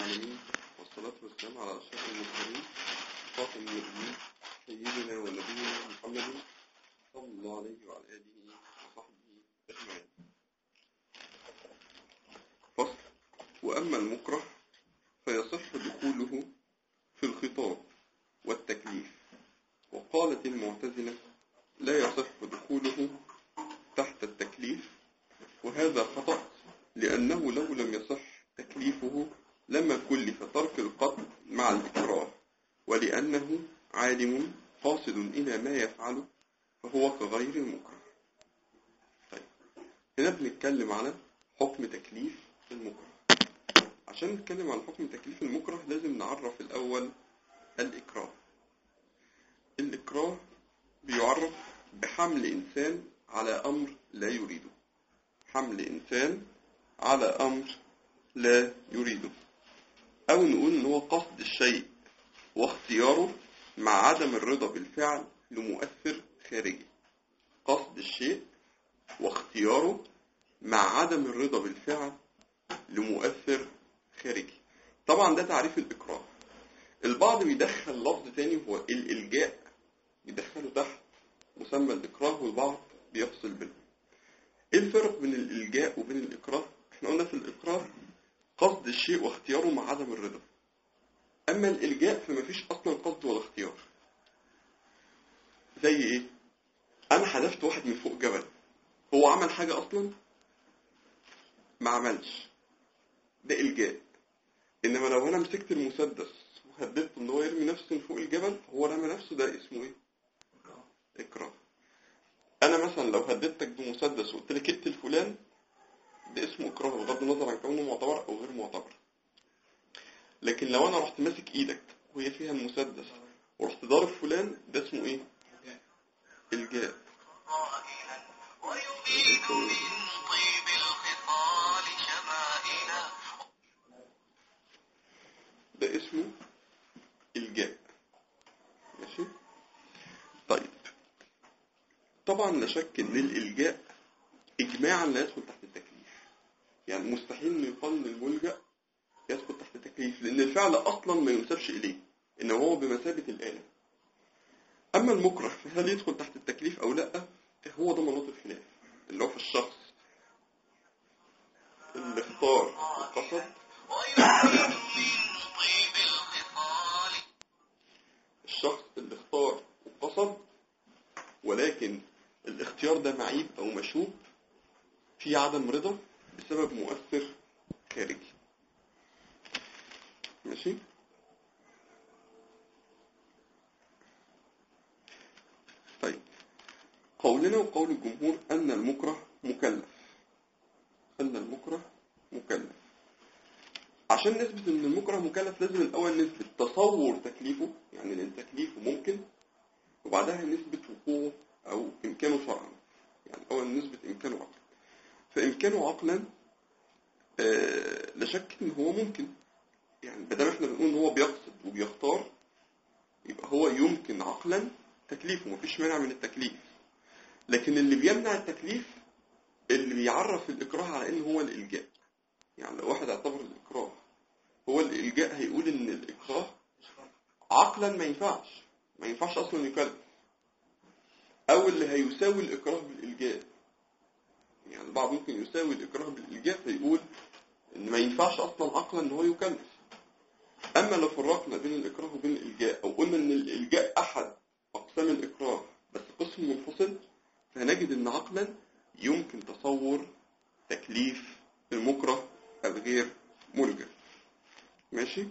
العالمين والصلاة والسلام على أشرف المرسلين خاتم النبيين سيدنا ونبينا محمد صلى الله عليه وعلى آله وصحبه أجمعين فصل وأما المكره فيصح دخوله في الخطاب والتكليف وقالت المعتزلة لا يصح دخوله تحت التكليف وهذا خطأ لأنه لو لم يصح تكليفه لما كلف ترك القتل مع الإكراه ولأنه عالم قاصد إلى ما يفعله فهو كغير المكره طيب هنا بنتكلم على حكم تكليف المكره عشان نتكلم على حكم تكليف المكره لازم نعرف الأول الإكراه الإكراه بيعرف بحمل إنسان على أمر لا يريده حمل إنسان على أمر لا يريده أو نقول إن هو قصد الشيء واختياره مع عدم الرضا بالفعل لمؤثر خارجي قصد الشيء واختياره مع عدم الرضا بالفعل لمؤثر خارجي طبعا ده تعريف الإكراه البعض بيدخل لفظ تاني هو الإلجاء بيدخله تحت مسمى الإكراه والبعض بيفصل بينهم ايه الفرق بين الإلجاء وبين الإكراه احنا قلنا في الإكراه قصد الشيء واختياره مع عدم الرضا أما الإلجاء فما فيش أصلا قصد ولا اختيار زي إيه؟ أنا حذفت واحد من فوق جبل هو عمل حاجة أصلا؟ ما عملش ده إلجاء إنما لو أنا مسكت المسدس وهددته إن هو يرمي نفسه من فوق الجبل فهو رمى نفسه ده اسمه إيه؟ إكراه أنا مثلا لو هددتك بمسدس وقلت لك اقتل فلان ده اسمه إكراه بغض النظر عن كونه معتبر أو غير معتبر لكن لو أنا رحت ماسك إيدك وهي فيها المسدس ورحت ضارب فلان ده اسمه إيه؟ إلجاء ويبيد من طيب الخصال شمائلا ده اسمه إلجاء ماشي طيب طبعا لا شك ان الإلجاء إجماعا لا يدخل تحت التكليف يعني مستحيل ان يقال ان الملجأ يدخل تحت التكليف لأن الفعل أصلا ما ينسبش إليه إنما هو بمثابة الآلة أما المكره فهل يدخل تحت التكليف أو لا هو ده مناط الخلاف اللي هو في الشخص اللي اختار وقصد ويبيد من طيب الخصال الشخص اللي اختار وقصد ولكن الاختيار ده معيب او مشوب في عدم رضا بسبب مؤثر خارجي ماشي طيب قولنا وقول الجمهور ان المكره مكلف ان المكره مكلف عشان نثبت ان المكره مكلف لازم الاول نثبت تصور تكليفه يعني ان تكليفه ممكن وبعدها نثبت وقوعه او امكانه شرعا يعني الاول نثبت امكانه عقلا فامكانه عقلا آه لا شك ان هو ممكن يعني بدل احنا بنقول ان هو بيقصد وبيختار يبقى هو يمكن عقلا تكليفه مفيش مانع من التكليف لكن اللي بيمنع التكليف اللي بيعرف الاكراه على ان هو الالجاء يعني لو واحد اعتبر الإكراه هو الإلجاء هيقول إن الإكراه عقلا ما ينفعش ما ينفعش أصلا يكلف أو اللي هيساوي الإكراه بالإلجاء يعني البعض ممكن يساوي الإكراه بالإلجاء فيقول إن ما ينفعش أصلا عقلا إن هو يكلف أما لو فرقنا بين الإكراه وبين الإلجاء أو قلنا إن الإلجاء أحد أقسام الإكراه بس قسم منفصل فهنجد إن عقلا يمكن تصور تكليف المكره الغير ملجأ ماشي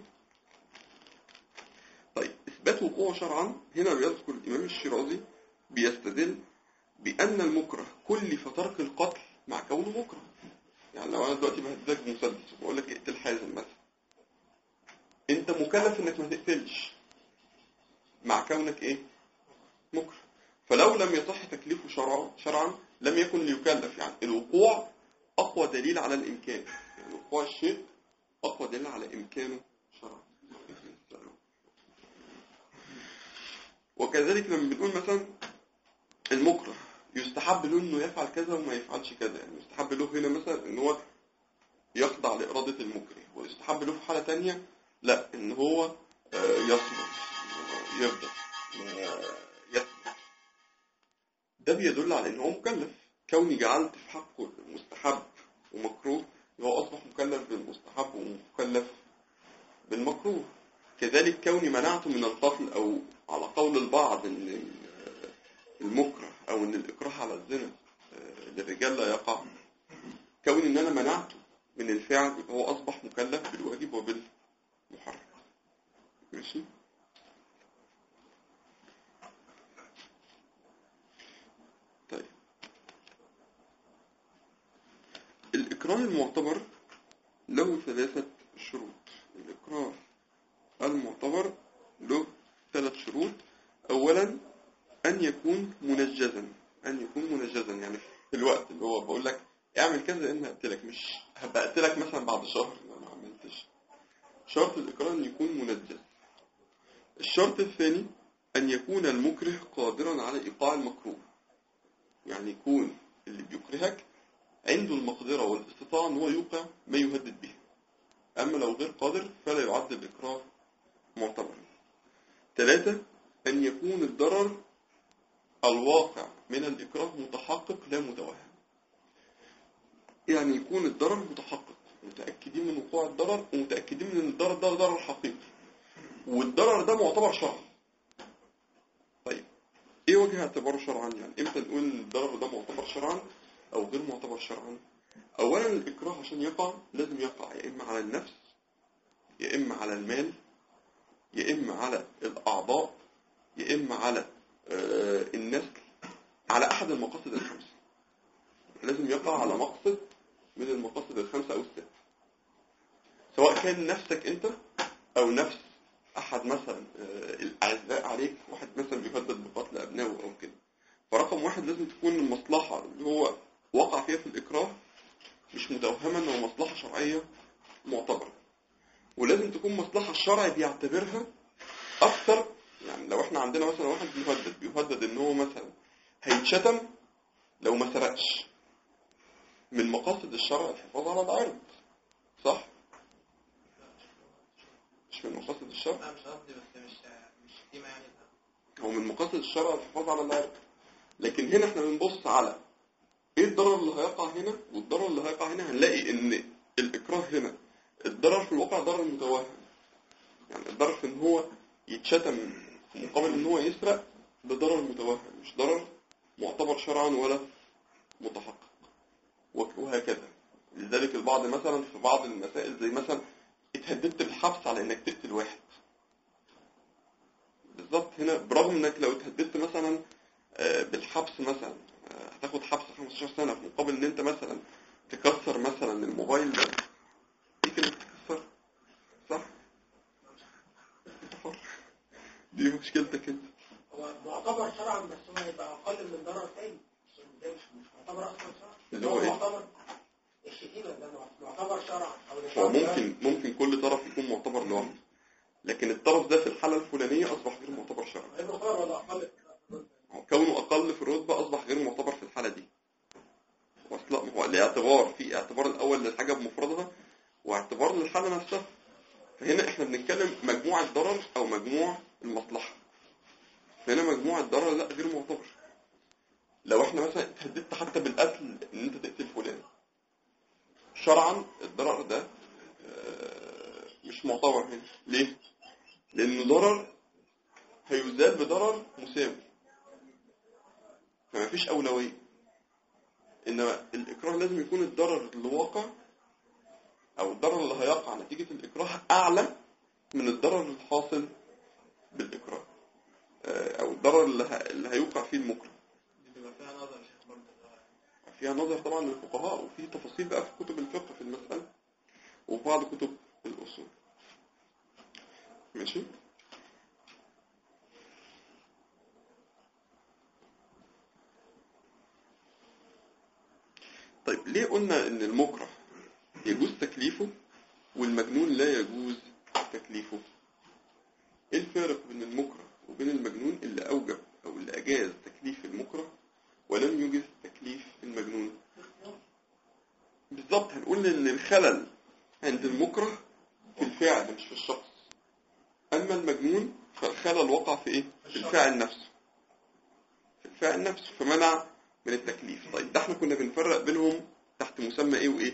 طيب إثبات وقوعه شرعا هنا بيذكر الإمام الشيرازي بيستدل بأن المكره كلف ترك القتل مع كونه مكره يعني لو أنا دلوقتي بهددك بمسدس وبقول لك اقتل حازم مثلا أنت مكلف إنك ما تقتلش مع كونك إيه؟ مكره فلو لم يصح تكليفه شرعا شرعا لم يكن ليكلف يعني الوقوع أقوى دليل على الإمكان يعني وقوع الشيء أقوى دليل على إمكانه شرعا وكذلك لما بنقول مثلا المكره يستحب له انه يفعل كذا وما يفعلش كذا يعني يستحب له هنا مثلا ان هو يخضع لإرادة المكره ويستحب له في حالة تانية لا ان هو آه، يصمت آه، يفضل آه، يثبت ده بيدل على ان هو مكلف كوني جعلت في حقه مستحب ومكروه هو اصبح مكلف بالمستحب ومكلف بالمكروه كذلك كوني منعته من القتل او على قول البعض ان المكره او ان الاكراه على الزنا آه، للرجال لا يقع كون ان انا منعته من الفعل يبقى هو اصبح مكلف بالواجب وبالمحرم ماشي طيب الإكراه المعتبر له ثلاثة شروط الإكراه المعتبر له ثلاث شروط أولا أن يكون منجزا أن يكون منجزا يعني في الوقت اللي هو بقول لك اعمل كذا لأن هقتلك مش هبقى أقتلك مثلا بعد شهر لو ما عملتش شرط الإكراه أن يكون منجز الشرط الثاني أن يكون المكره قادرا على إيقاع المكروه يعني يكون اللي بيكرهك عنده المقدرة والاستطاعة أن هو يوقع ما يهدد به أما لو غير قادر فلا يعد الإكراه معتبرا ثلاثة أن يكون الضرر الواقع من الإكراه متحقق لا متوهم يعني يكون الضرر متحقق متأكدين من وقوع الضرر ومتأكدين من أن الضرر ده ضرر حقيقي والضرر ده معتبر شرعا طيب ايه وجه اعتباره شرعا يعني امتى نقول ان الضرر ده معتبر شرعا او غير معتبر شرعا اولا الاكراه عشان يقع لازم يقع يا اما على النفس يا اما على المال يا اما على الاعضاء يا اما على آه، النسل على احد المقاصد الخمسه لازم يقع على مقصد من المقاصد الخمسه او السته سواء كان نفسك انت او نفس احد مثلا آه، الاعزاء عليك واحد مثلا بيهدد بقتل ابنائه او كده فرقم واحد لازم تكون المصلحه اللي هو وقع فيها في الاكراه مش متوهمه انه مصلحه شرعيه معتبره ولازم تكون مصلحه الشرع بيعتبرها اكثر يعني لو احنا عندنا مثلا واحد بيهدد بيهدد ان هو مثلا هيتشتم لو ما سرقش من مقاصد الشرع الحفاظ على العرض صح مش من مقاصد الشرع لا مش قصدي بس مش مش شتيمة يعني هو من مقاصد الشرع الحفاظ على العرض لكن هنا احنا بنبص على ايه الضرر اللي هيقع هنا والضرر اللي هيقع هنا هنلاقي ان الاكراه هنا الضرر في الواقع ضرر متوهم يعني الضرر في ان هو يتشتم في مقابل ان هو يسرق ده ضرر متوهم مش ضرر معتبر شرعا ولا متحقق وك- وهكذا لذلك البعض مثلا في بعض المسائل زي مثلا اتهددت بالحبس على انك تقتل واحد بالظبط هنا برغم انك لو اتهددت مثلا آه، بالحبس مثلا آه، هتاخد حبس 15 سنة في مقابل ان انت مثلا تكسر مثلا الموبايل ده دي كانت تكسر صح؟ انت حر دي مشكلتك انت هو معتبر شرعا بس هو هيبقى اقل من ضرر تاني عشان ده مش مش معتبر اصلا شرعا اللي هو ايه؟ معتبر الشتيمة ده معتبر شرعا او هو الإشارة ده ممكن ممكن كل طرف يكون معتبر لوحده لكن الطرف ده في الحالة الفلانية أصبح غير معتبر شرعا غير معتبر ولا اقل كونه أقل في الرتبة أصبح غير معتبر في الحالة دي واصلا ما هو الاعتبار في اعتبار الأول للحاجة بمفردها واعتبار للحالة نفسها فهنا احنا بنتكلم مجموع الضرر أو مجموع المصلحة فهنا مجموع الضرر لا غير معتبر لو احنا مثلا اتهددت حتى بالقتل ان انت تقتل فلان شرعا الضرر ده آه، مش معتبر هنا ليه؟ لأن ضرر هيزال بضرر مساوي فما فيش أولوية إنما الإكراه لازم يكون الضرر اللي واقع أو الضرر اللي هيقع نتيجة الإكراه أعلى من الضرر الحاصل بالإكراه آه، أو الضرر اللي, ه... اللي هيوقع فيه المكره بيبقى فيها نظر يا شيخ برضه فيها نظر طبعا للفقهاء وفي تفاصيل بقى في كتب الفقه في المسألة وفي بعض كتب الأصول ماشي طيب ليه قلنا ان المكره يجوز تكليفه والمجنون لا يجوز تكليفه ايه الفارق بين المكره وبين المجنون اللي اوجب او اللي اجاز تكليف المكره ولم يجز تكليف المجنون بالظبط هنقول ان الخلل عند المكره الفعل مش في الشخص أما المجنون فالخلل وقع في إيه؟ في الفاعل نفسه في الفاعل نفسه فمنع من التكليف طيب ده احنا كنا بنفرق بينهم تحت مسمى إيه وإيه؟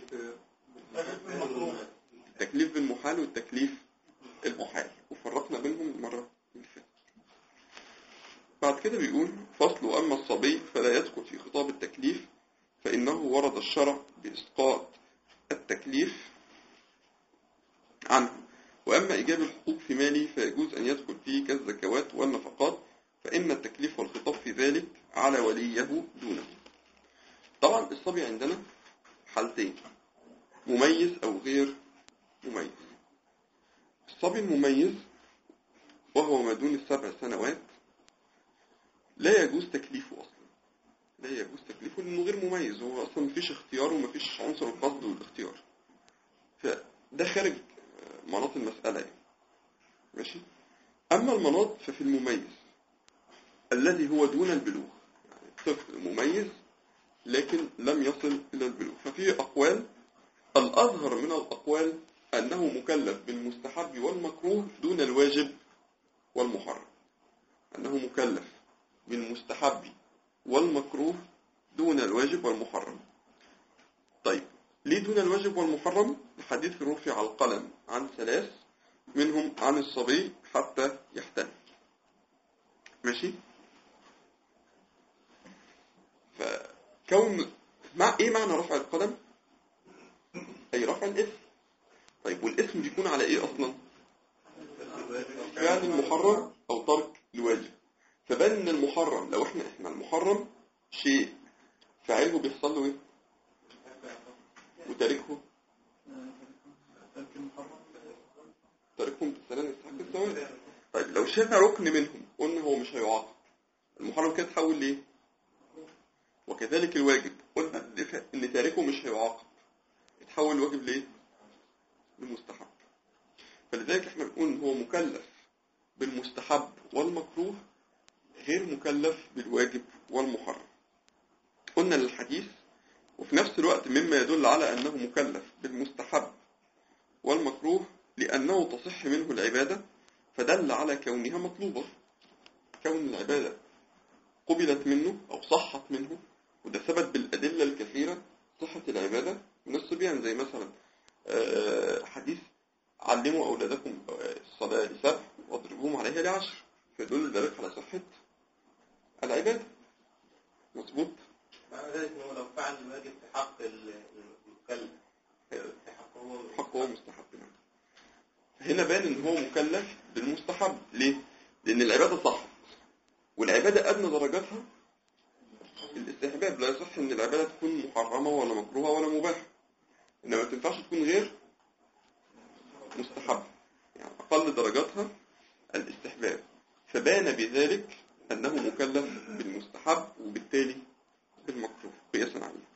التكليف بالمحال والتكليف المحال وفرقنا بينهم المرة اللي فاتت بعد كده بيقول فصل وأما الصبي فلا يدخل في خطاب التكليف فإنه ورد الشرع بإسقاط التكليف عنه وأما إيجاب الحقوق في ماله فيجوز أن يدخل فيه كالزكوات والنفقات فإن التكليف والخطاب في ذلك على وليه دونه طبعا الصبي عندنا حالتين مميز أو غير مميز الصبي المميز وهو ما دون السبع سنوات لا يجوز تكليفه أصلا لا يجوز تكليفه لأنه غير مميز هو أصلا مفيش اختيار ومفيش عنصر القصد والاختيار فده خارج آه، مناط المسألة يعني ماشي أما المناط ففي المميز الذي هو دون البلوغ يعني طفل مميز لكن لم يصل إلى البلوغ ففيه أقوال الأظهر من الأقوال أنه مكلف بالمستحب والمكروه دون الواجب والمحرم أنه مكلف بالمستحب والمكروه دون الواجب والمحرم طيب ليه دون الواجب والمحرم الحديث رفع القلم عن ثلاث منهم عن الصبي حتى يحتل ماشي فكون مع ايه معنى رفع القلم اي رفع الاسم طيب والاسم بيكون على ايه اصلا فعل المحرم او ترك الواجب فبان ان المحرم لو احنا احنا المحرم شيء فاعله بيحصل له ايه وتاركه تاركهم بالسلام يستحق الثواب طيب لو شافع ركن منهم قلنا هو مش هيعاقب المحرم كده تحول ليه وكذلك الواجب قلنا ان- ان تاركه مش هيعاقب يتحول الواجب ليه لمستحب فلذلك احنا بنقول ان هو مكلف بالمستحب والمكروه غير مكلف بالواجب والمحرم قلنا للحديث وفي نفس الوقت مما يدل على أنه مكلف بالمستحب والمكروه لأنه تصح منه العبادة فدل على كونها مطلوبة كون العبادة قبلت منه أو صحت منه وده ثبت بالأدلة الكثيرة صحة العبادة من الصبيان زي مثلا آه، حديث علموا أولادكم الصلاة لسبع واضربوهم عليها لعشر فيدل ذلك على صحة العبادة مظبوط معنى ذلك انه لو فعل الواجب في حق ال- المكلف في حقه حق هو مستحب نعم. هنا بان ان هو مكلف بالمستحب ليه؟ لان العبادة صحت والعبادة ادنى درجاتها الاستحباب لا يصح ان العبادة تكون محرمة ولا مكروهة ولا مباحة انما ما تنفعش تكون غير مستحب يعني اقل درجاتها الاستحباب فبان بذلك انه مكلف بالمستحب وبالتالي بالمكروه قياسا عليه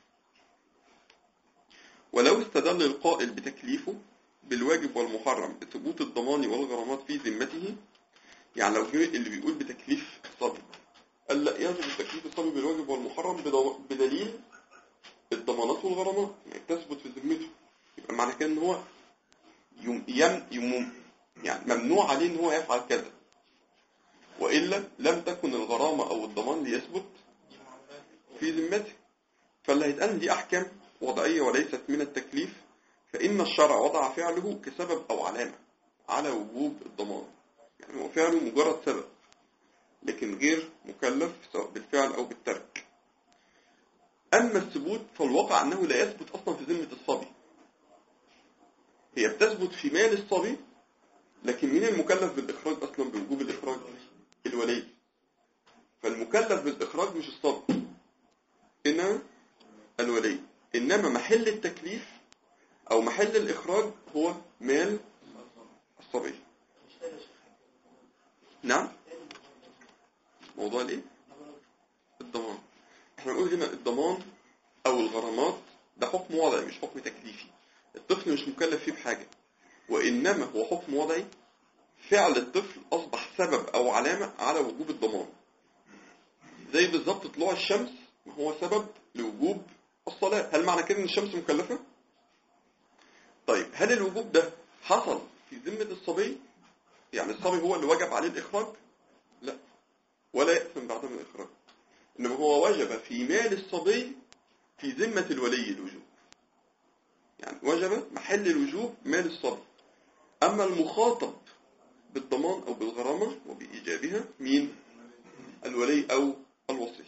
ولو استدل القائل بتكليفه بالواجب والمحرم بثبوت الضمان والغرامات في ذمته يعني لو جه اللي بيقول بتكليف الصبي قال لا يجب تكليف الصبي بالواجب والمحرم بدو- بدليل الضمانات والغرامات يعني تثبت في ذمته يبقى معنى كده ان هو يم يم يم يعني ممنوع عليه ان هو يفعل كذا والا لم تكن الغرامه او الضمان ليثبت في ذمته فاللي هيتقال دي أحكام وضعية وليست من التكليف فإن الشرع وضع فعله كسبب أو علامة على وجوب الضمان يعني هو فعله مجرد سبب لكن غير مكلف سواء بالفعل أو بالترك أما الثبوت فالواقع أنه لا يثبت أصلا في ذمة الصبي هي بتثبت في مال الصبي لكن مين المكلف بالإخراج أصلا بوجوب الإخراج الولي فالمكلف بالإخراج مش الصبي إنما الولي إنما محل التكليف أو محل الإخراج هو مال الصبي نعم موضوع الإيه؟ الضمان احنا بنقول هنا الضمان أو الغرامات ده حكم وضعي مش حكم تكليفي الطفل مش مكلف فيه بحاجة وإنما هو حكم وضعي فعل الطفل أصبح سبب أو علامة على وجوب الضمان زي بالظبط طلوع الشمس ما هو سبب لوجوب الصلاة هل معنى كده ان الشمس مكلفة؟ طيب هل الوجوب ده حصل في ذمة الصبي يعني الصبي هو اللي وجب عليه الإخراج لا ولا يأثم بعدم الإخراج إنما هو وجب في مال الصبي في ذمة الولي الوجوب يعني وجب محل الوجوب مال الصبي أما المخاطب بالضمان أو بالغرامة وبإيجابها مين الولي أو الوصي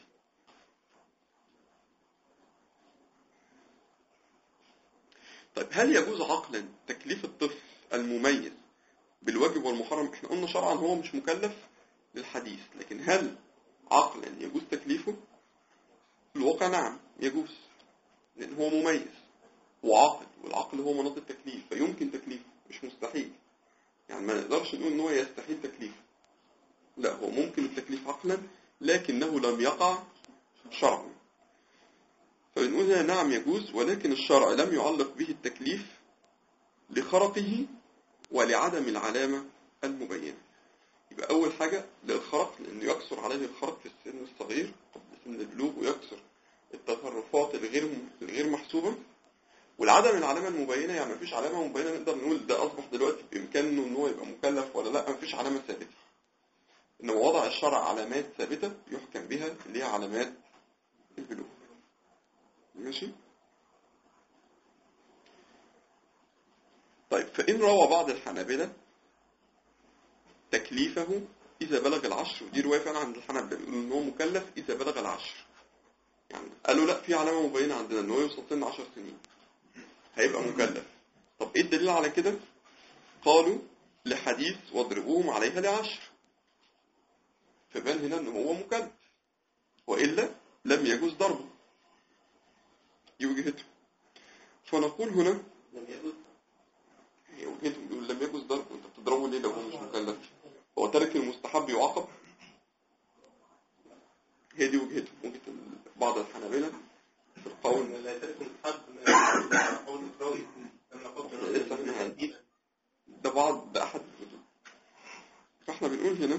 طيب هل يجوز عقلا تكليف الطفل المميز بالواجب والمحرم احنا قلنا شرعا هو مش مكلف للحديث لكن هل عقلا يجوز تكليفه في الواقع نعم يجوز لان هو مميز وعاقل والعقل هو مناط التكليف فيمكن تكليفه مش مستحيل يعني ما نقدرش نقول ان هو يستحيل تكليفه لا هو ممكن التكليف عقلا لكنه لم يقع شرعا فبنقول هنا نعم يجوز ولكن الشرع لم يعلق به التكليف لخرقه ولعدم العلامة المبينة يبقى أول حاجة للخرق لأنه يكثر عليه الخرق في السن الصغير قبل سن البلوغ ويكثر التصرفات الغير الغير محسوبة والعدم العلامة المبينة يعني مفيش علامة مبينة نقدر نقول ده أصبح دلوقتي بإمكانه إن هو يبقى مكلف ولا لا مفيش علامة ثابتة إنما وضع الشرع علامات ثابتة يحكم بها اللي هي علامات البلوغ ماشي طيب فإن روى بعض الحنابلة تكليفه إذا بلغ العشر ودي رواية فعلا عند الحنابلة بيقولوا إن هو مكلف إذا بلغ العشر يعني قالوا لا في علامة مبينة عندنا إن هو يوصل سن 10 سنين هيبقى مكلف طب إيه الدليل على كده؟ قالوا لحديث واضربوهم عليها لعشر فبان هنا إن هو مكلف وإلا لم يجوز ضربه دي وجهته فنقول هنا لم يجوز هي وجهته بيقول لم يجوز ضربه انت بتضربه ليه لو هو مش مكلف هو ترك المستحب يعاقب هي دي وجهته وجهة ال- بعض الحنابلة في القول لا ترك مستحب من قول الراوي لما قلت لسه احنا هنجيب ده بعض ده احد الكتب فاحنا بنقول هنا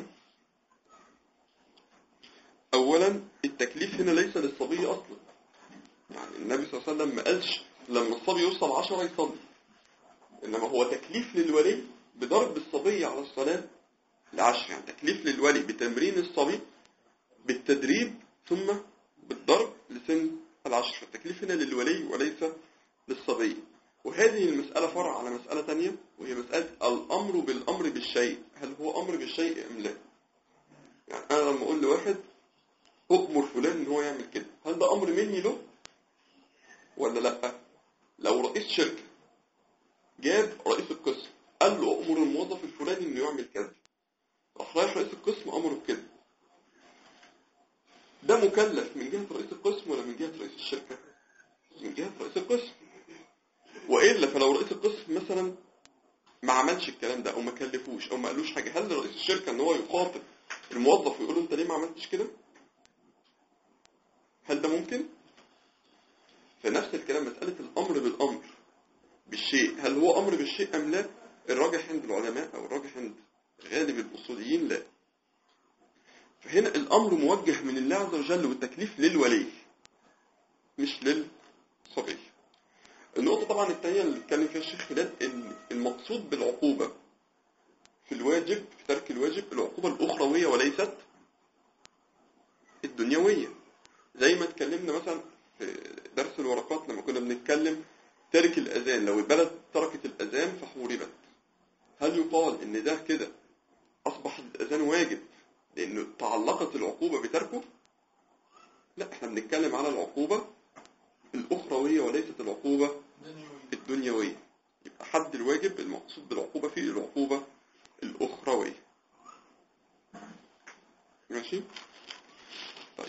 اولا التكليف هنا ليس للصبي اصلا يعني النبي صلى الله عليه وسلم ما قالش لما الصبي يوصل عشرة يصلي انما هو تكليف للولي بضرب الصبي على الصلاة العشر يعني تكليف للولي بتمرين الصبي بالتدريب ثم بالضرب لسن العشر فالتكليف هنا للولي وليس للصبي وهذه المسألة فرع على مسألة تانية وهي مسألة الأمر بالأمر بالشيء هل هو أمر بالشيء أم لا يعني أنا لما أقول لواحد أؤمر فلان إن هو يعمل كده هل ده أمر مني له ولا لأ لو رئيس شركة جاب رئيس القسم قال له أؤمر الموظف الفلاني إنه يعمل كذا راح رايح رئيس القسم أمره بكده ده مكلف من جهة رئيس القسم ولا من جهة رئيس الشركة من جهة رئيس القسم وإلا فلو رئيس القسم مثلا ما عملش الكلام ده أو ما كلفوش أو ما قالوش حاجة هل رئيس الشركة إن هو يخاطب الموظف ويقول له أنت ليه ما عملتش كده هل ده ممكن فنفس الكلام مسألة الأمر بالأمر بالشيء هل هو أمر بالشيء أم لا الراجح عند العلماء أو الراجح عند غالب الأصوليين لا فهنا الأمر موجه من الله عز وجل والتكليف للولي مش للصبي النقطة طبعا الثانية اللي اتكلم فيها الشيخ خالد ان المقصود بالعقوبة في الواجب في ترك الواجب العقوبة الأخروية وليست الدنيوية زي ما اتكلمنا مثلا في درس الورقات لما كنا بنتكلم ترك الأذان لو البلد تركت الأذان فحوربت هل يقال ان ده كده أصبح الأذان واجب لأنه تعلقت العقوبة بتركه لا احنا بنتكلم على العقوبة الأخروية وليست العقوبة الدنيوية يبقى حد الواجب المقصود بالعقوبة فيه العقوبة الأخروية ماشي طيب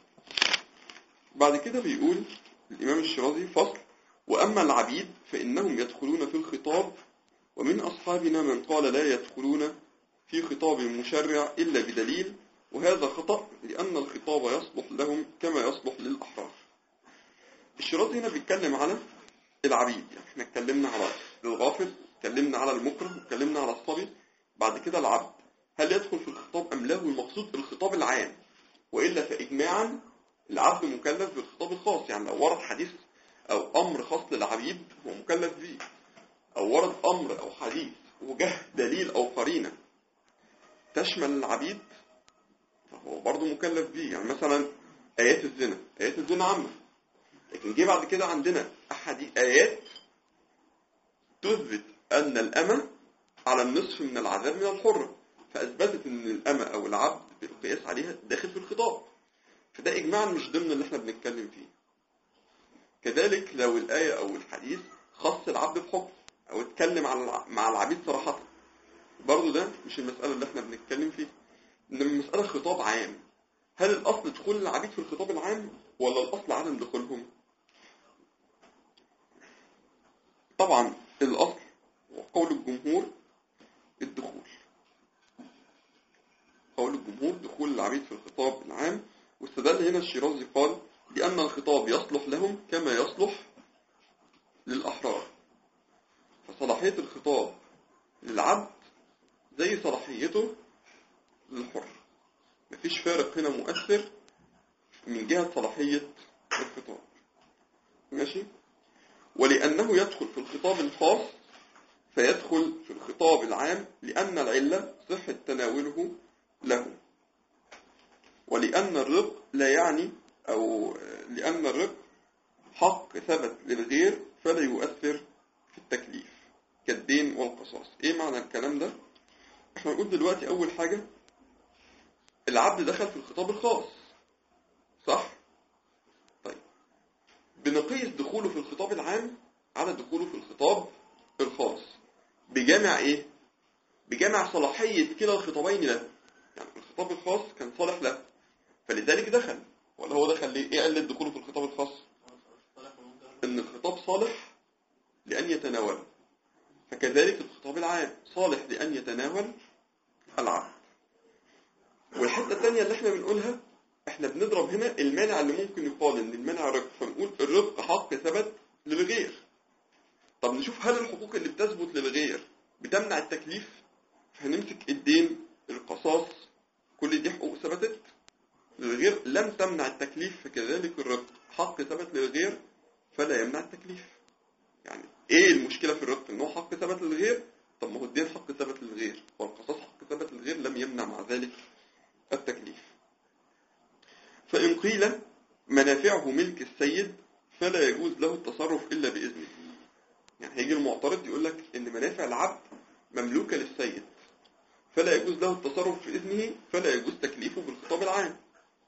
بعد كده بيقول الإمام الشرازي فصل وأما العبيد فإنهم يدخلون في الخطاب ومن أصحابنا من قال لا يدخلون في خطاب مشرع إلا بدليل وهذا خطأ لأن الخطاب يصلح لهم كما يصلح للأحرار الشرازي هنا بيتكلم على العبيد يعني احنا اتكلمنا على الغافل اتكلمنا على المكره اتكلمنا على الصبي بعد كده العبد هل يدخل في الخطاب أم لا والمقصود الخطاب العام وإلا فإجماعا العبد مكلف بالخطاب الخاص يعني لو ورد حديث أو أمر خاص للعبيد هو مكلف به أو ورد أمر أو حديث وجه دليل أو قرينة تشمل العبيد فهو برضه مكلف بيه يعني مثلا آيات الزنا آيات الزنا عامة لكن جه بعد كده عندنا أحاديث آيات تثبت أن الأمة على النصف من العذاب من الحرة فأثبتت أن الأمة أو العبد بالقياس عليها داخل في الخطاب فده إجماعا مش ضمن اللي احنا بنتكلم فيه كذلك لو الآية أو الحديث خص العبد بحكم أو اتكلم على الع- مع العبيد صراحة برضه ده مش المسألة اللي احنا بنتكلم فيه إن المسألة خطاب عام هل الأصل دخول العبيد في الخطاب العام ولا الأصل عدم دخولهم طبعا الأصل وقول الجمهور الدخول قول الجمهور دخول العبيد في الخطاب العام واستدل هنا الشيرازي قال لأن الخطاب يصلح لهم كما يصلح للأحرار فصلاحية الخطاب للعبد زي صلاحيته للحر مفيش فارق هنا مؤثر من جهة صلاحية الخطاب ماشي ولأنه يدخل في الخطاب الخاص فيدخل في الخطاب العام لأن العلة صحة تناوله له ولأن الرق لا يعني أو لأن الرق حق ثبت للغير فلا يؤثر في التكليف كالدين والقصاص ايه معنى الكلام ده احنا نقول دلوقتي اول حاجة العبد دخل في الخطاب الخاص صح طيب بنقيس دخوله في الخطاب العام على دخوله في الخطاب الخاص بجامع ايه بجامع صلاحية كلا الخطابين له يعني الخطاب الخاص كان صالح له فلذلك دخل ولا هو دخل ليه ايه علة دخوله في الخطاب الخاص ان الخطاب صالح لأن يتناوله فكذلك الخطاب العام صالح لأن يتناول العبد والحتة الثانية اللي احنا بنقولها احنا بنضرب هنا المانع اللي ممكن يقال ان المانع رق فنقول الرق حق ثبت للغير طب نشوف هل الحقوق اللي بتثبت للغير بتمنع التكليف فهنمسك الدين القصاص كل دي حقوق ثبتت للغير لم تمنع التكليف فكذلك الرق حق ثبت للغير فلا يمنع التكليف يعني ايه المشكلة في الرق ان هو حق ثبت للغير طب ما هو الدين حق ثبت للغير والقصاص حق ثبت للغير لم يمنع مع ذلك التكليف فإن قيل منافعه ملك السيد فلا يجوز له التصرف إلا بإذنه يعني هيجي المعترض يقول لك إن منافع العبد مملوكة للسيد فلا يجوز له التصرف في إذنه فلا يجوز تكليفه بالخطاب العام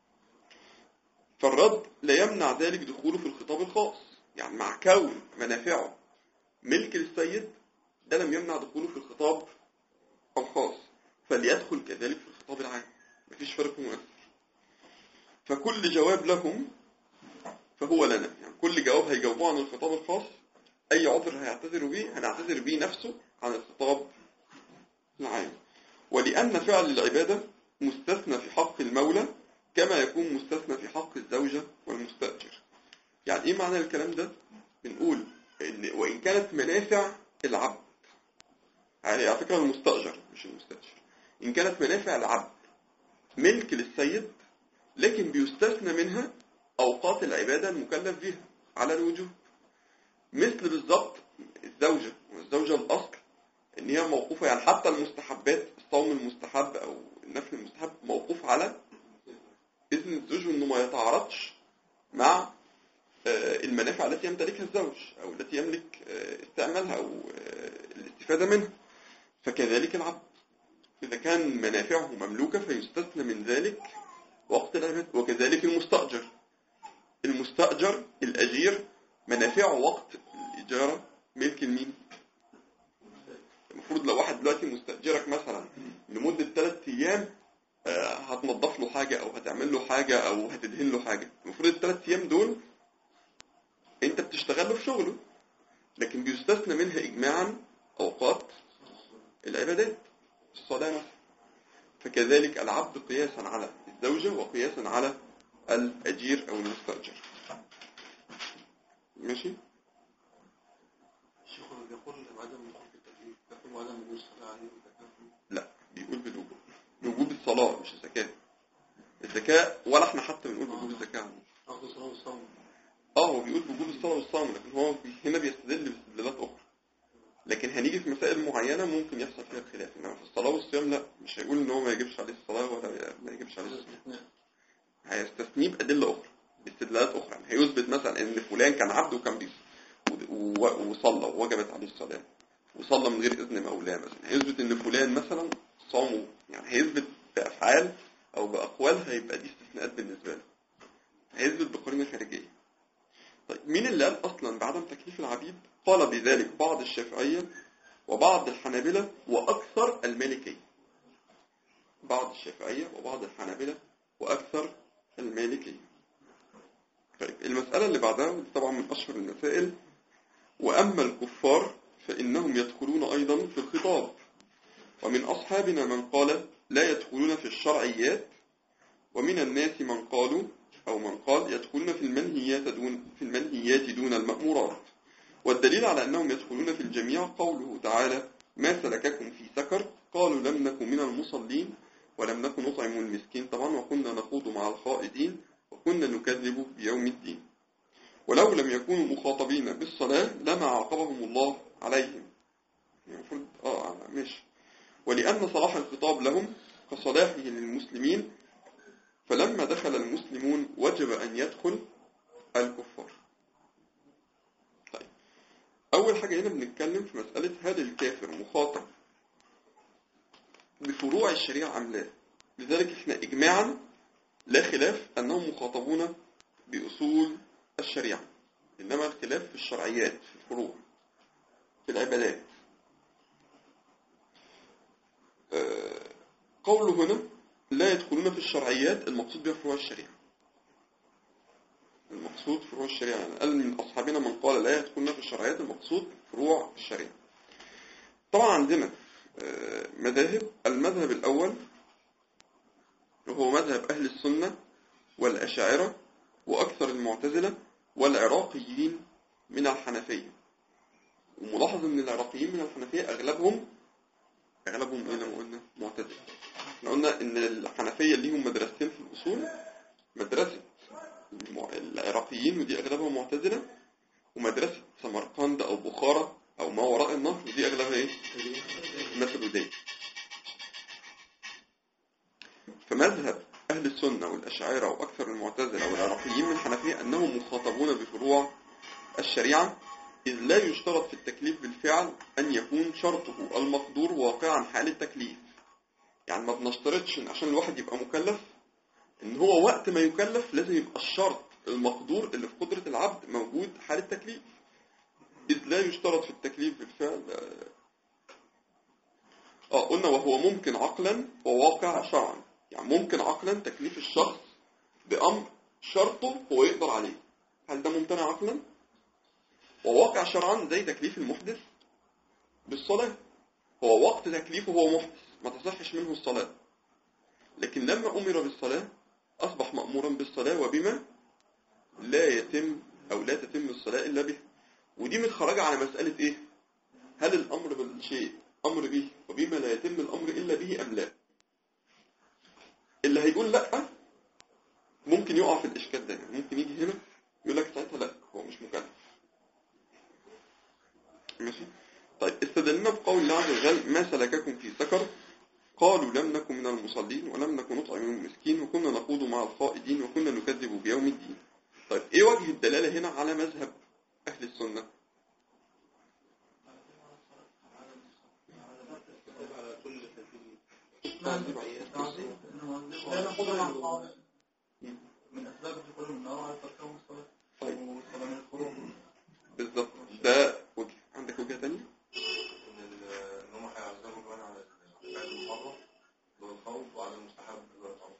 فالرد لا يمنع ذلك دخوله في الخطاب الخاص يعني مع كون منافعه ملك للسيد ده لم يمنع دخوله في الخطاب الخاص فليدخل كذلك في الخطاب العام مفيش فرق مؤثر فكل جواب لهم فهو لنا يعني كل جواب هيجاوبوه عن الخطاب الخاص أي عذر هيعتذروا به هنعتذر به نفسه عن الخطاب العام ولأن فعل العبادة مستثنى في حق المولى كما يكون مستثنى في حق الزوجة والمستأجر يعني ايه معنى الكلام ده بنقول ان وان كانت منافع العبد يعني على فكرة المستأجر مش المستأجر ان كانت منافع العبد ملك للسيد لكن بيستثنى منها اوقات العبادة المكلف بها على الوجوب مثل بالظبط الزوجة والزوجة الاصل ان هي موقوفة يعني حتى المستحبات الصوم المستحب او النفل المستحب موقوف على اذن الزوج انه ما يتعارضش مع آه، المنافع التي يمتلكها الزوج أو التي يملك آه، استعمالها أو آه، الاستفادة منها فكذلك العبد إذا كان منافعه مملوكة فيستثنى من ذلك وقت العبادة وكذلك المستأجر المستأجر الأجير منافعه وقت الإجارة ملك المين المفروض لو واحد دلوقتي مستأجرك مثلا لمدة ثلاث أيام آه، هتنظف له حاجة أو هتعمل له حاجة أو هتدهن له حاجة المفروض الثلاث أيام دول انت بتشتغل له في شغله لكن بيستثنى منها اجماعا اوقات العبادات الصلاة مثلا فكذلك العبد قياسا على الزوجة وقياسا على الأجير أو المستأجر ماشي الشيخ بيقول عدم وقوف التكليف يقول عدم وجود الصلاة عليه والزكاة لا بيقول بالوجوب بوجوب الصلاة مش الزكاة الزكاة ولا احنا حتى بنقول بوجوب الزكاة أخذ الصلاة والصوم اه هو بيقول بوجوب الصلاة والصوم لكن هو بي- هنا بيستدل باستدلالات أخرى لكن هنيجي في مسائل معينة ممكن يحصل فيها الخلاف انما في الصلاة والصيام لا مش هيقول ان هو ما يجبش عليه الصلاة ولا ما يجبش عليه الصيام هيستثنيه بأدلة أخرى باستدلالات أخرى يعني هيثبت مثلا ان فلان كان عبد وكان بيصلي و- و- وصلى ووجبت عليه الصلاة وصلى من غير إذن مولاه مثلا هيثبت ان فلان مثلا صامه يعني هيثبت بأفعال أو بأقوال هيبقى دي استثناءات بالنسبة له هيثبت بقرينة خارجية طيب مين اللي قال أصلا بعدم تكليف العبيد قال بذلك بعض الشافعية وبعض الحنابلة وأكثر المالكية بعض الشافعية وبعض الحنابلة وأكثر المالكية طيب المسألة اللي بعدها ودي طبعا من أشهر المسائل وأما الكفار فإنهم يدخلون أيضا في الخطاب ومن أصحابنا من قال لا يدخلون في الشرعيات ومن الناس من قالوا أو من قال يدخلون في المنهيات دون في المنهيات دون المأمورات والدليل على أنهم يدخلون في الجميع قوله تعالى ما سلككم في سكر قالوا لم نكن من المصلين ولم نكن نطعم المسكين طبعا وكنا نخوض مع الخائضين وكنا نكذب بيوم الدين ولو لم يكونوا مخاطبين بالصلاة لما عاقبهم الله عليهم المفروض اه ماشي ولأن صلاح الخطاب لهم كصلاحه للمسلمين فلما دخل المسلمون وجب أن يدخل الكفار طيب أول حاجة هنا بنتكلم في مسألة هل الكافر مخاطب بفروع الشريعة أم لا لذلك احنا إجماعا لا خلاف أنهم مخاطبون بأصول الشريعة إنما الخلاف في الشرعيات في الفروع في العبادات آه، قوله هنا لا يدخلون في الشرعيات المقصود بها فروع الشريعة المقصود فروع الشريعة يعني قال من أصحابنا من قال لا يدخلون في الشرعيات المقصود فروع الشريعة طبعا عندنا آه، مذاهب المذهب الأول وهو مذهب أهل السنة والأشاعرة وأكثر المعتزلة والعراقيين من الحنفية وملاحظ أن العراقيين من الحنفية أغلبهم أغلبهم إيه لما قلنا معتزلة احنا قلنا ان الحنفية ليهم مدرستين في الأصول مدرسة المع- العراقيين ودي أغلبها معتزلة ومدرسة سمرقند أو بخارى أو ما وراء النهر ودي أغلبها إيه؟ ماتريدية فمذهب أهل السنة والأشاعرة وأكثر المعتزلة والعراقيين من الحنفية أنهم مخاطبون بفروع الشريعة إذ لا يشترط في التكليف بالفعل أن يكون شرطه المقدور واقعا حال التكليف يعني ما بنشترطش إن عشان الواحد يبقى مكلف ان هو وقت ما يكلف لازم يبقى الشرط المقدور اللي في قدرة العبد موجود حال التكليف إذ لا يشترط في التكليف بالفعل اه قلنا وهو ممكن عقلا وواقع شرعا يعني ممكن عقلا تكليف الشخص بأمر شرطه هو يقدر عليه هل ده ممتنع عقلا؟ وواقع شرعا زي تكليف المحدث بالصلاة هو وقت تكليفه هو محدث ما تصحش منه الصلاة لكن لما أمر بالصلاة أصبح مأمورا بالصلاة وبما لا يتم أو لا تتم الصلاة إلا به ودي متخرجة على مسألة إيه هل الأمر بالشيء أمر به وبما لا يتم الأمر إلا به أم لا اللي هيقول لأ ممكن يقع في الإشكال ده يعني ممكن يجي هنا يقول لك ساعتها لأ هو مش مكلف ماشي طيب استدلنا بقول الله عز وجل ما سلككم في سكر قالوا لم نكن من المصلين ولم نكن نطعم المسكين وكنا نخوض مع الخائدين وكنا نكذب بيوم الدين طيب ايه وجه الدلالة هنا على مذهب اهل السنة على كل تكليف لا ناخدها مع القواعد من أسباب دخول النار على تركهم الصلاة طيب. والصلاة من الخروج بالظبط ده وجه عندك وجهة تانية ان ال- ان هم هيعذبوا كمان على الفعل المحرم والخوف وعلى المستحب والخوف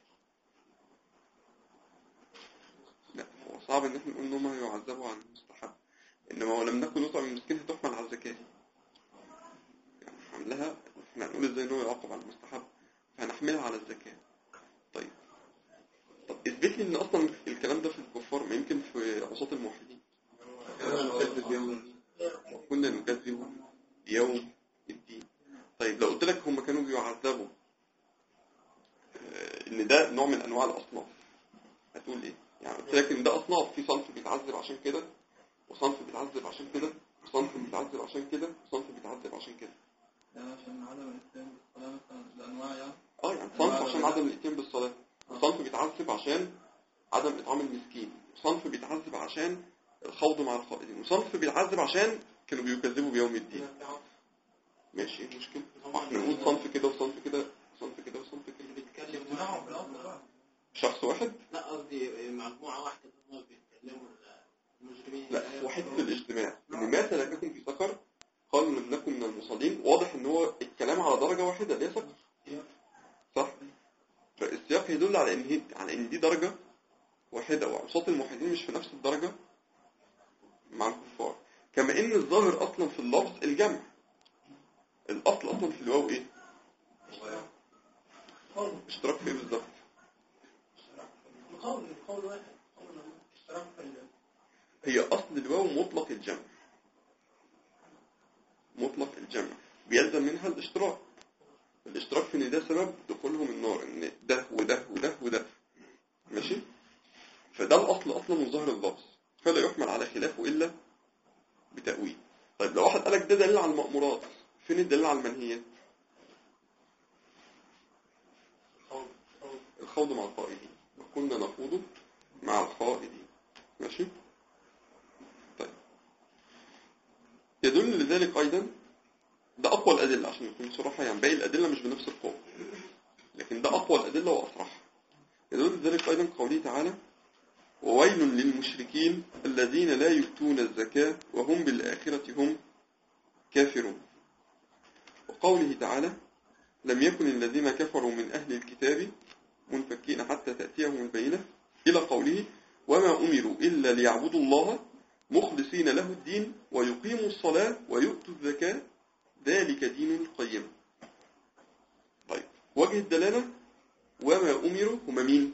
لا هو صعب ان احنا نقول ان هم يعذبوا عن المستحب انما ولم نكن نطعم المسكين هتحمل على الزكاة يعني حملها احنا هنقول ازاي ان هو يعاقب على المستحب فهنحملها على الزكاة طيب طب اثبت لي ان اصلا الكلام ده في الكفار ما يمكن في عصاة الموحدين نكذب يوم وكنا نكذب يوم الدين طيب لو قلت لك هم كانوا بيعذبوا آه، ان ده نوع من انواع الاصناف هتقول ايه يعني قلت لك ان ده اصناف في صنف بيتعذب عشان كده وصنف بيتعذب عشان كده صنف بيتعذب عشان كده وصنف بيتعذب عشان كده يعني عشان عدم الاتيان بالصلاة مثلا الأنواع يعني اه يعني صنف عشان عدم الاتيان بالصلاة وصنف بيتعذب عشان عدم إطعام المسكين وصنف بيتعذب عشان الخوض مع الخائضين وصنف بيتعذب عشان كانوا بيكذبوا بيوم الدين ماشي ايه المشكلة احنا نقول صنف كده وصنف كده صنف كده وصنف كده بيتكلم معاهم في الأصل بقى شخص واحد لا قصدي مجموعة واحدة هم بيتكلموا المجرمين لا في واحد في الاجتماع ان ما سلككم في سقر قالوا لم نكن من المصلين واضح ان هو الكلام على درجة واحدة اللي هي سقر صح فالسياق يدل على ان هي على ان دي درجة واحدة وأوساط الموحدين مش في نفس الدرجة مع الكفار كما ان الظاهر اصلا في اللفظ الجمع الاصل اصلا في الواو ايه اشتراك في ايه بالظبط القول القول واحد قول اشتراك في ال- هي اصل الواو مطلق الجمع مطلق الجمع بيلزم منها الاشتراك الاشتراك في ان ده سبب دخولهم النار ان ده وده وده وده ماشي فده الاصل اصلا من ظاهر اللفظ فلا يحمل على خلافه الا بتأويل طيب لو واحد قالك ده دليل على المأمورات فين الدليل على المنهيات الخوض مع القائدين وكنا نخوض مع القائدين ماشي طيب يدل لذلك أيضا ده أقوى الأدلة عشان نكون صراحة يعني باقي الأدلة مش بنفس القوة لكن ده أقوى الأدلة وأصرح يدل لذلك أيضا قوله تعالى وويل للمشركين الذين لا يؤتون الزكاة وهم بالآخرة هم كافرون وقوله تعالى لم يكن الذين كفروا من أهل الكتاب منفكين حتى تأتيهم البينة إلى قوله وما أمروا إلا ليعبدوا الله مخلصين له الدين ويقيموا الصلاة ويؤتوا الزكاة ذلك دين القيم طيب وجه الدلالة وما أمروا هم مين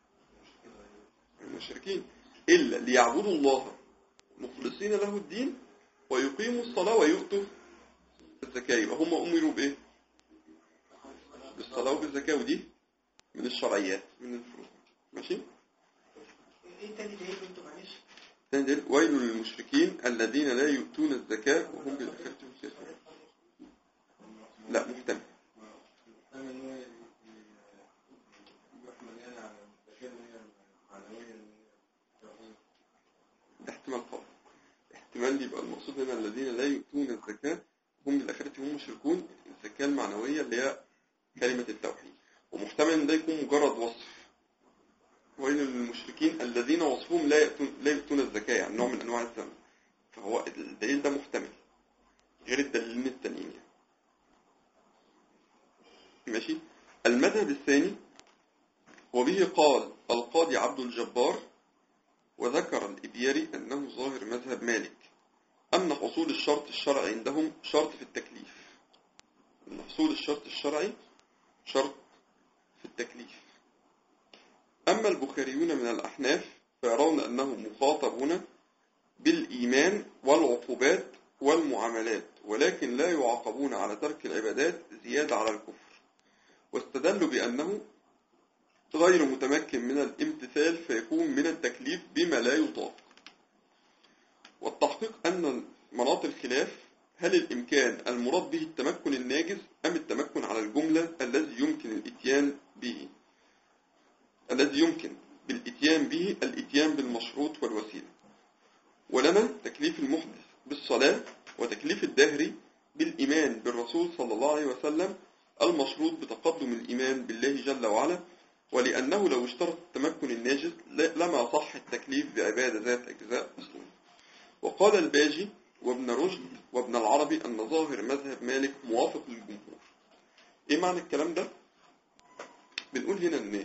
المشركين إلا ليعبدوا الله مخلصين له الدين ويقيموا الصلاة ويؤتوا الزكاة يبقى هم أمروا بإيه بالصلاة وبالزكاة ودي من الشرعيات من الفروض ماشي ايه تاني دليل انتوا معلش ثاني دليل ويل للمشركين الذين لا يؤتون الزكاة وهم بالآخرة هم كافرون لا محتمل ده احتمال قوي احتمال يبقى المقصود هنا الذين لا يؤتون الزكاة هم بالآخرة هم مشركون الزكاة المعنوية اللي هي كلمة التوحيد ومحتمل ان ده يكون مجرد وصف ويل للمشركين الذين وصفهم لا يأتون, لا يؤتون الزكاة يعني نوع من أنواع الذنب فهو الدليل ده محتمل غير الدليلين التانيين يعني. ماشي المذهب الثاني وبه قال القاضي عبد الجبار وذكر الإبياري أنه ظاهر مذهب مالك أن حصول الشرط الشرعي عندهم شرط في التكليف أن حصول الشرط الشرعي شرط في التكليف أما البخاريون من الأحناف فيرون أنهم مخاطبون بالإيمان والعقوبات والمعاملات ولكن لا يعاقبون على ترك العبادات زيادة على الكفر واستدلوا بأنه غير متمكن من الامتثال فيكون من التكليف بما لا يطاق والتحقيق أن مناط الخلاف هل الإمكان المراد به التمكن الناجز أم التمكن على الجملة الذي يمكن الإتيان به الذي يمكن بالإتيان به الإتيان بالمشروط والوسيلة ولنا تكليف المحدث بالصلاة وتكليف الداهري بالإيمان بالرسول صلى الله عليه وسلم المشروط بتقدم الإيمان بالله جل وعلا ولأنه لو اشترط التمكن الناجز لما صح التكليف بعبادة ذات أجزاء أصلا وقال الباجي وابن رشد وابن العربي أن ظاهر مذهب مالك موافق للجمهور إيه معنى الكلام ده؟ بنقول هنا أن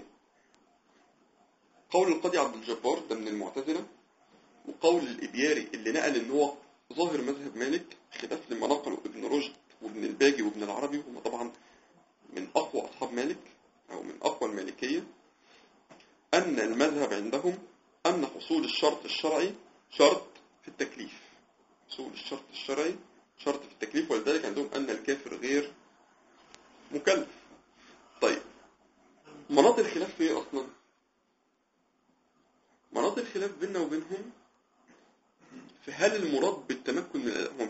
قول القاضي عبد الجبار ده من المعتزلة وقول الإبياري اللي نقل ان هو ظاهر مذهب مالك خلاف لما نقله ابن رشد وابن الباجي وابن العربي هم طبعا من أقوى أصحاب مالك أو من أقوى المالكية أن المذهب عندهم أن حصول الشرط الشرعي شرط في التكليف حصول الشرط الشرعي شرط في التكليف ولذلك عندهم أن الكافر غير مكلف طيب مناط الخلاف في ايه أصلا مناط الخلاف بيننا وبينهم في هل المراد بالتمكن من هو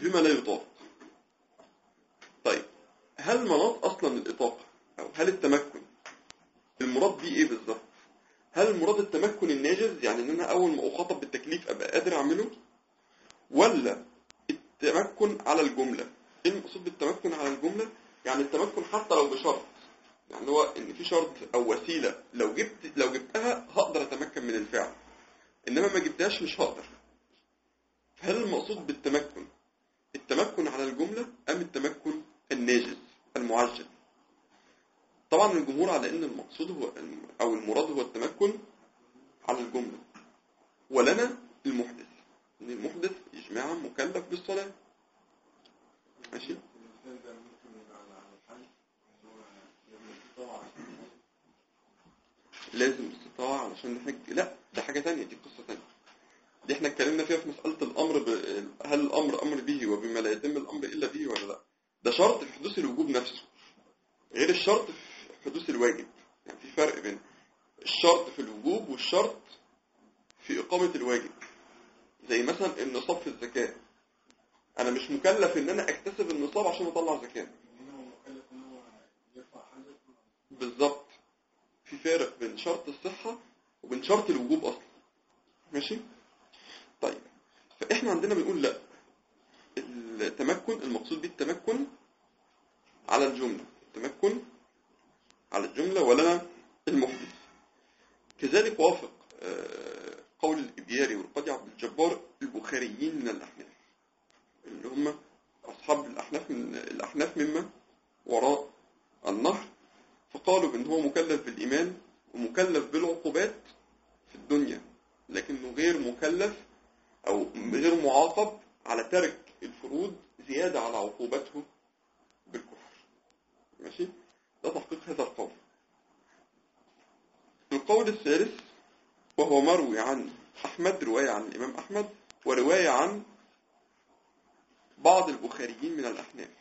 بما لا يطاق طيب هل مناط اصلا الاطاقه او هل التمكن المراد بيه ايه بالظبط هل المراد التمكن الناجز يعني ان انا اول ما اخاطب بالتكليف ابقى قادر اعمله ولا التمكن على الجمله ايه المقصود بالتمكن على الجمله يعني التمكن حتى لو بشرط يعني هو ان في شرط او وسيله لو جبت لو جبتها هقدر اتمكن من الفعل انما ما جبتهاش مش هقدر هل المقصود بالتمكن التمكن على الجمله ام التمكن الناجز المعجل طبعا الجمهور على ان المقصود هو او المراد هو التمكن على الجمله ولنا المحدث ان المحدث اجماعا مكلف بالصلاه ماشي لازم استطاعة علشان نحج لا ده حاجة تانية دي قصة تانية دي احنا اتكلمنا فيها في مسألة الأمر ب... هل الأمر أمر به وبما لا يتم الأمر إلا به ولا لا ده شرط في حدوث الوجوب نفسه غير الشرط في حدوث الواجب يعني في فرق بين الشرط في الوجوب والشرط في إقامة الواجب زي مثلا النصاب في الزكاة أنا مش مكلف إن أنا أكتسب النصاب عشان أطلع زكاة بالظبط في فارق بين شرط الصحة وبين شرط الوجوب أصلا ماشي طيب فإحنا عندنا بنقول لا التمكن المقصود به التمكن على الجملة التمكن على الجملة ولنا المحدث كذلك وافق آه، قول الإبياري والقاضي عبد الجبار البخاريين من الأحناف اللي هم أصحاب الأحناف من الأحناف مما وراء النهر فقالوا بأن هو مكلف بالإيمان ومكلف بالعقوبات في الدنيا لكنه غير مكلف أو غير معاقب على ترك الفروض زيادة على عقوبته بالكفر ماشي ده تحقيق هذا القول القول الثالث وهو مروي عن أحمد رواية عن الإمام أحمد ورواية عن بعض البخاريين من الأحناف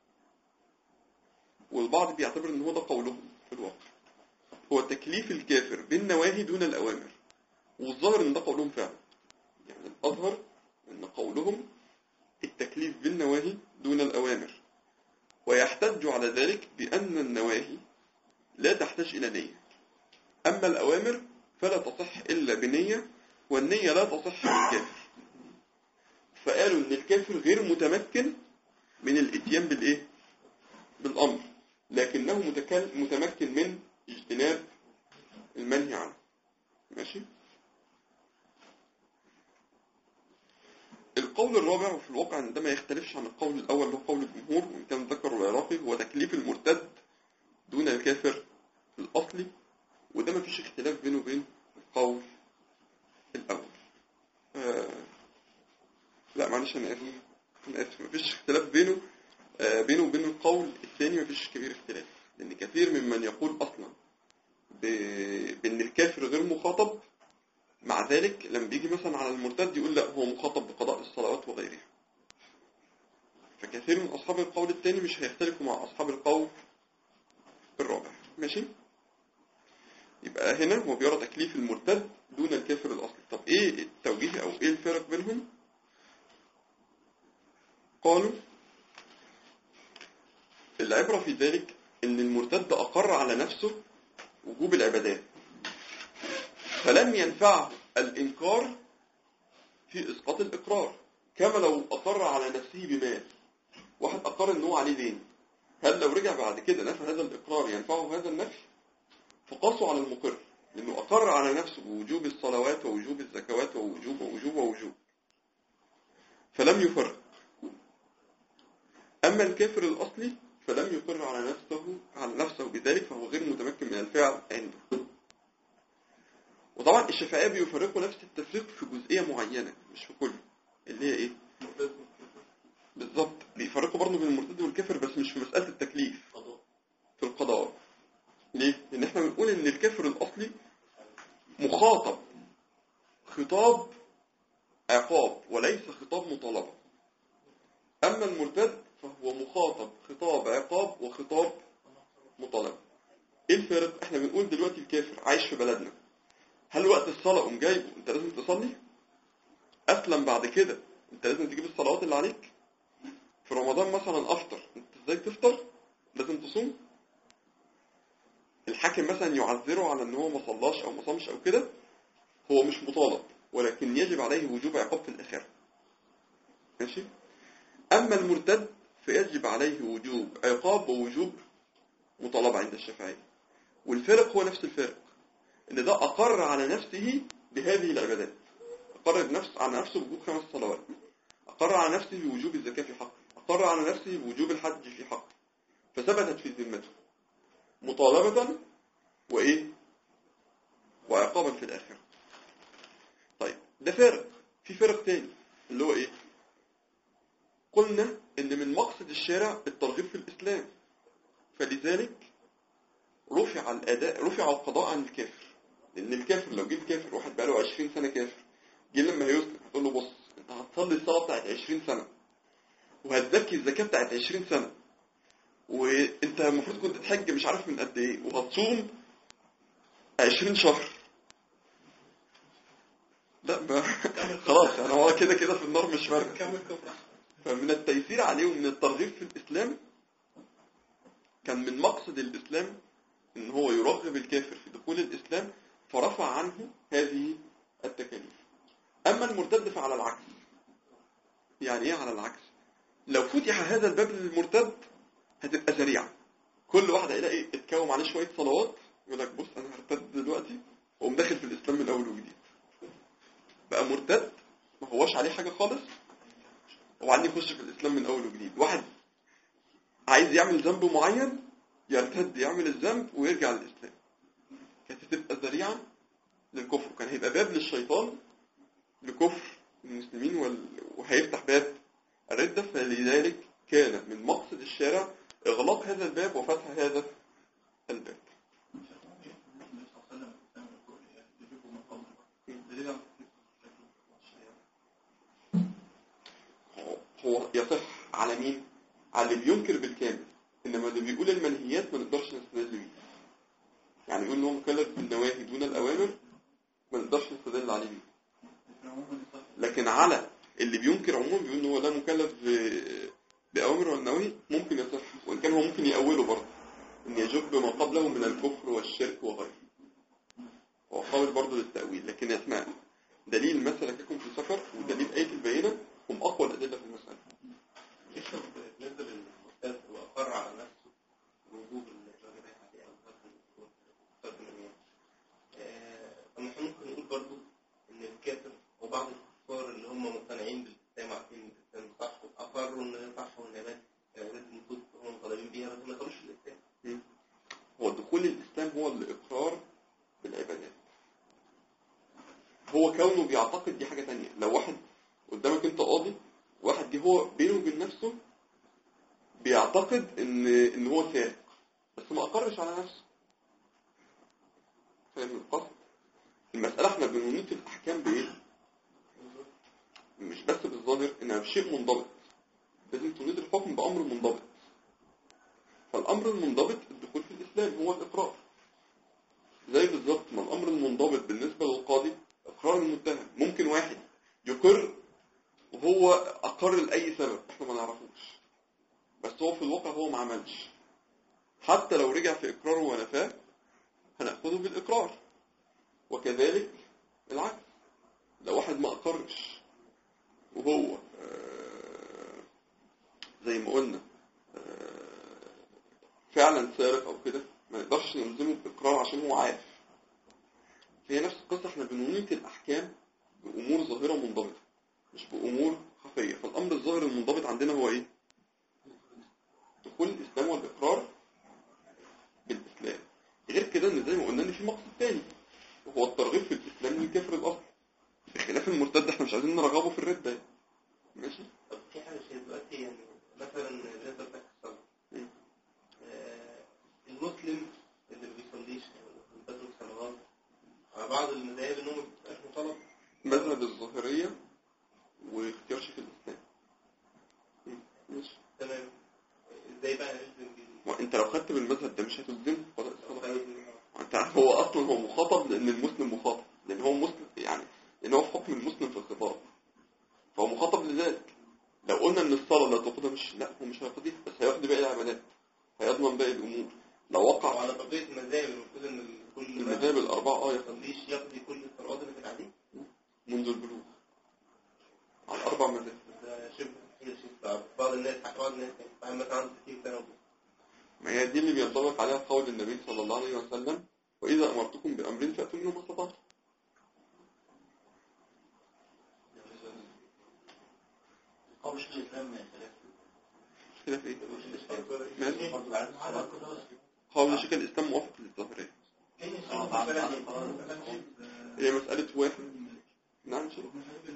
والبعض بيعتبر ان هو ده قولهم في الواقع هو تكليف الكافر بالنواهي دون الأوامر والظاهر ان ده قولهم فعلا يعني الأظهر ان قولهم التكليف بالنواهي دون الأوامر ويحتج على ذلك بأن النواهي لا تحتاج إلى نية أما الأوامر فلا تصح إلا بنية والنية لا تصح بالكافر فقالوا ان الكافر غير متمكن من الاتيان بالايه بالامر لكنه متكل- متمكن من اجتناب المنهي عنه ماشي القول الرابع وفي الواقع ان ده ما يختلفش عن القول الاول اللي هو قول الجمهور وان كان ذكر العراقي هو تكليف المرتد دون الكافر الاصلي وده ما فيش اختلاف بينه وبين القول الاول آه لا معلش انا اسف انا اسف مفيش اختلاف بينه آه بينه وبين القول الثاني مفيش كبير اختلاف لان كثير ممن يقول اصلا ب- بان الكافر غير مخاطب مع ذلك لما بيجي مثلا على المرتد يقول لا هو مخاطب بقضاء الصلوات وغيرها فكثير من اصحاب القول الثاني مش هيختلفوا مع اصحاب القول الرابع ماشي يبقى هنا هو بيرى تكليف المرتد دون الكافر الاصلي طب ايه التوجيه او ايه الفرق بينهم قالوا العبرة في ذلك ان المرتد اقر على نفسه وجوب العبادات فلم ينفعه الانكار في اسقاط الاقرار كما لو اقر على نفسه بمال واحد اقر ان هو عليه دين هل لو رجع بعد كده نفى هذا الاقرار ينفعه هذا النفي فقاسوا على المقر لانه اقر على نفسه بوجوب الصلوات ووجوب الزكوات ووجوب ووجوب ووجوب فلم يفرق أما الكافر الأصلي فلم يقر على نفسه على نفسه بذلك فهو غير متمكن من الفعل عنده وطبعا الشافعية بيفرقوا نفس التفريق في جزئية معينة مش في كله اللي هي ايه بالظبط بيفرقوا برضه بين المرتد والكافر بس مش في مسألة التكليف في القضاء ليه؟ لأن احنا بنقول إن الكافر الأصلي مخاطب خطاب عقاب وليس خطاب مطالبة أما المرتد فهو مخاطب خطاب عقاب وخطاب مطالبة ايه الفرق احنا بنقول دلوقتي الكافر عايش في بلدنا هل وقت الصلاة قوم جايبه انت لازم تصلي اسلم بعد كده انت لازم تجيب الصلوات اللي عليك رمضان مثلا افطر انت ازاي تفطر لازم تصوم الحاكم مثلا يعذره على ان هو ما صلاش او ما صامش او كده هو مش مطالب ولكن يجب عليه وجوب عقاب في الاخره ماشي اما المرتد فيجب عليه وجوب عقاب ووجوب مطالبه عند الشافعيه والفرق هو نفس الفرق ان ده اقر على نفسه بهذه العبادات اقر بنفس على نفسه بوجوب خمس صلوات اقر على نفسه بوجوب الزكاه في حقه اقر على نفسه بوجوب الحج في حقه فثبتت في ذمته مطالبة وإيه وعقابا في الآخرة طيب ده فرق في فرق تاني اللي هو إيه قلنا إن من مقصد الشارع الترغيب في الإسلام فلذلك رفع الأداء رفع القضاء عن الكافر لأن الكافر لو جه كافر واحد بقاله 20 سنة كافر جه لما هيسلم هتقول له بص أنت هتصلي الصلاة بتاعت 20 سنة وهتزكي الزكاة بتاعت 20 سنة وانت المفروض كنت تحج مش عارف من قد ايه وهتصوم 20 شهر لا ما خلاص يعني هو كده كده في النار مش فارق كمل كفر فمن التيسير عليه ومن الترغيب في الاسلام كان من مقصد الاسلام ان هو يرغب الكافر في دخول الاسلام فرفع عنه هذه التكاليف اما المرتد فعلى العكس يعني ايه على العكس لو فتح هذا الباب للمرتد هتبقى ذريعة كل واحد هيلاقي اتكوم عليه شوية صلوات يقول لك بص انا هرتد دلوقتي واقوم داخل في الاسلام من اول وجديد بقى مرتد ما هوش عليه حاجة خالص وبعدين يخش في الاسلام من اول وجديد واحد عايز يعمل ذنب معين يرتد يعمل الذنب ويرجع للاسلام كانت هتبقى ذريعة للكفر وكان هيبقى باب للشيطان لكفر المسلمين وال... وهيفتح باب الردة فلذلك كان من مقصد الشارع إغلاق هذا الباب وفتح هذا الباب هو- هو يصح على مين؟ على اللي بينكر بالكامل إنما اللي بيقول المنهيات ما نقدرش نستدل بيه يعني يقول إن هو مكلف بالنواهي دون الأوامر ما نقدرش نستدل عليه بيه لكن على اللي بينكر عموما بيقول ان هو لا مكلف ب- بأوامر والنواهي ممكن يصح وإن كان هو ممكن يأوله برضه إن يجب ما قبله من الكفر والشرك وغيره هو قابل برضه للتأويل لكن احنا دليل مسلككم في سفر ودليل آية البينة هم أقوى الأدلة في المسألة يشرب بالنسبة للمرتد وأقر على نفسه بوجوب الواجبات عليه أو ترك الوجوب، ترك المنهيات. آه، طب احنا ممكن نقول برضو إن الكافر وبعض الكفار اللي هم مقتنعين بالإسلام عارفين إن الإسلام صح أقروا إن ده صح والنبات العبادات المفروض هم طالبين بيها بس ما دخلوش في الإسلام. هو دخول الإسلام هو الإقرار بالعبادات هو كونه بيعتقد دي حاجة تانية لو واحد قدامك انت قاضي واحد جه هو بينه وبين نفسه بيعتقد ان ان هو سارق بس ما اقرش على نفسه فاهم القصد المسألة احنا بننيط الأحكام بإيه؟ مش بس بالظاهر إنها بشيء منضبط لازم تنيط الحكم بأمر منضبط فالأمر المنضبط الدخول في الإسلام هو الإقرار زي بالظبط ما الأمر المنضبط بالنسبة للقاضي إقرار المتهم ممكن واحد يقر وهو أقر لأي سبب إحنا ما نعرفوش بس هو في الواقع هو ما عملش حتى لو رجع في إقراره ونفاه هنأخذه بالإقرار وكذلك العكس لو واحد ما أقرش وهو آه، زي ما قلنا آه، فعلا سارق أو كده ما نقدرش نلزمه بإقرار عشان هو عارف هي نفس القصة احنا بننيط الأحكام بأمور ظاهرة منضبطة مش بأمور خفية فالأمر الظاهر المنضبط عندنا هو إيه؟ دخول الإسلام والإقرار بالإسلام غير كده إن زي ما قلنا إن في مقصد تاني وهو الترغيب في الإسلام للكفر الأصل بخلاف المرتد احنا مش عايزين نرغبه في الردة يعني. ماشي؟ طب في حاجة شيء دلوقتي يعني مثلا بالنسبة لترك الصلاة. مم. آه، المسلم اللي ما بيصليش أو بيترك صلوات على بعض المذاهب إن هو ما بيبقاش مطالب مذهب الظاهرية واختيار شيخ الإسلام مم. ماشي تمام ازاي بقى نلزم بيه؟ وانت لو خدت بالمذهب ده مش هتلزمه قضاء أو الصلاة خير انت عارف هو اصلا هو مخاطب لان المسلم مخاطب لان هو مسلم يعني لان هو في حكم المسلم في الخطاب فهو مخاطب لذلك لو قلنا ان الصلاة لا تقضى مش لا هو مش هيقضيها بس هيقضي باقي العبادات هيضمن باقي الامور لو وقع وعلى بقية المذاهب المفروض ان كل المذاهب الاربعة اه ما يقضي يصليش يقضي كل الصلوات اللي كانت عليه منذ البلوغ على الاربع مذاهب ده شبه مستحيل شيء صعب بعض الناس بعض الناس يعني مثلا عنده 60 سنة وبس. ما هي دي اللي بينطبق عليها قول النبي صلى الله عليه وسلم وإذا أمرتكم بأمر فأتوا منه ما استطعتم قول شيخ الإسلام خلاف خلاف إيه؟ ماشي برضه بعد الصلاة قول شيخ الإسلام موافق للظاهرية اه بعد الصلاة هي مسألة واحد نعم شيخ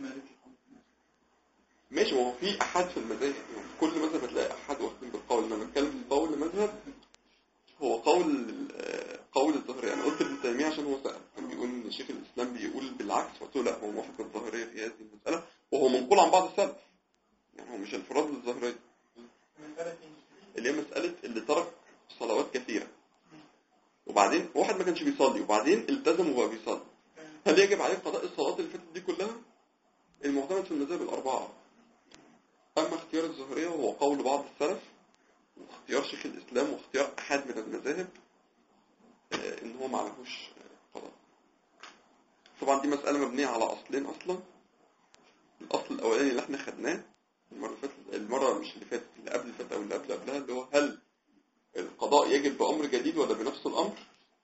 ماشي ما هو في أحد في المذاهب يعني في كل مذهب هتلاقي أحد واخدين بالقول لما بتكلم قول مذهب هو قول آه، قول الظاهرية أنا قلت ابن تيمية عشان هو سأل كان بيقول إن شيخ الإسلام بيقول بالعكس فقلت له لا هو موافق للظاهرية في هذه المسألة وهو منقول عن بعض السلف يعني هو مش انفراد للظاهرية اللي هي مسألة اللي ترك صلوات كثيرة وبعدين واحد ما كانش بيصلي وبعدين التزم وبقى بيصلي هل يجب عليه قضاء الصلوات اللي فاتت دي كلها؟ المعتمد في المذاهب الأربعة أما اختيار الظهرية وهو قول بعض السلف واختيار شيخ الإسلام واختيار أحد من المذاهب آه، إن هو معلهوش آه، قضاء طبعا دي مسألة مبنية على أصلين أصلا الأصل الأولاني اللي احنا خدناه المرة اللي فاتت المرة مش اللي فاتت اللي قبل اللي فاتت أو اللي قبل قبلها اللي هو هل القضاء يجب بأمر جديد ولا بنفس الأمر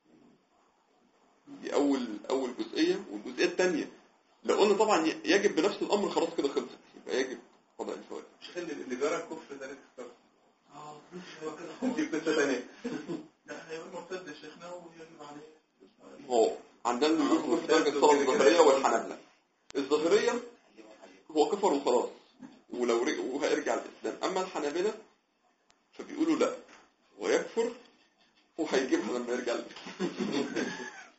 دي أول أول جزئية والجزئية الثانية لو قلنا طبعا ي- يجب بنفس الأمر خلاص كده خلصت يبقى يجب قضاء الفوائد مش اللي اللي جرى الكفر ده لسه اه هو كده دي قصة تانية لا هيبقى مرتد يا شيخنا ويجب عليه هو عندنا اللي يقول في درجة الصلاة الظاهرية والحنابلة الظاهرية هو كفر وخلاص ولو رجع وهيرجع الإسلام أما الحنابلة فبيقولوا لا ويكفر وهيجيبها لما يرجع الإسلام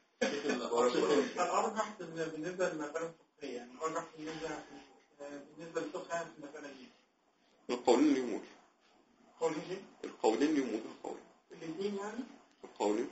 الأرجح بالنسبة للمسألة الفقهية يعني الأرجح بالنسبة بالنسبة للفقه يعني في المسألة دي القولين ليهم وجه قول شيء القولين ليهم وجه القول الاثنين يعني القولين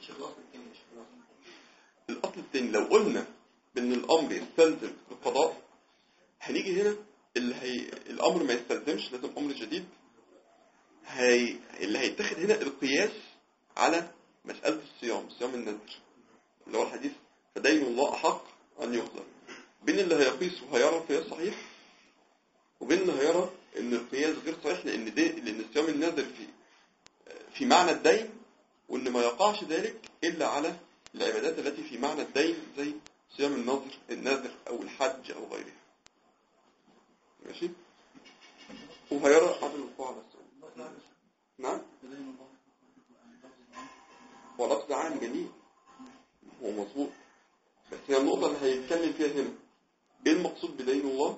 الأصل الثاني لو قلنا بأن الأمر يستلزم القضاء هنيجي هنا اللي هي الأمر ما يستلزمش لازم أمر جديد هي اللي هيتاخد هنا القياس على مسألة الصيام صيام النذر اللي هو الحديث فدين الله أحق أن يقدر بين اللي هيقيس وهيرى القياس صحيح وبين اللي هيرى ان القياس غير صحيح لان دي لان صيام النذر في في معنى الدين وان ما يقعش ذلك الا على العبادات التي في معنى الدين زي صيام النذر النذر او الحج او غيرها ماشي وهيرى عدم الوقوع على الصيام نعم هو لفظ عام جميل هو مظبوط بس هي النقطة اللي هيتكلم فيها هنا ايه المقصود بدين الله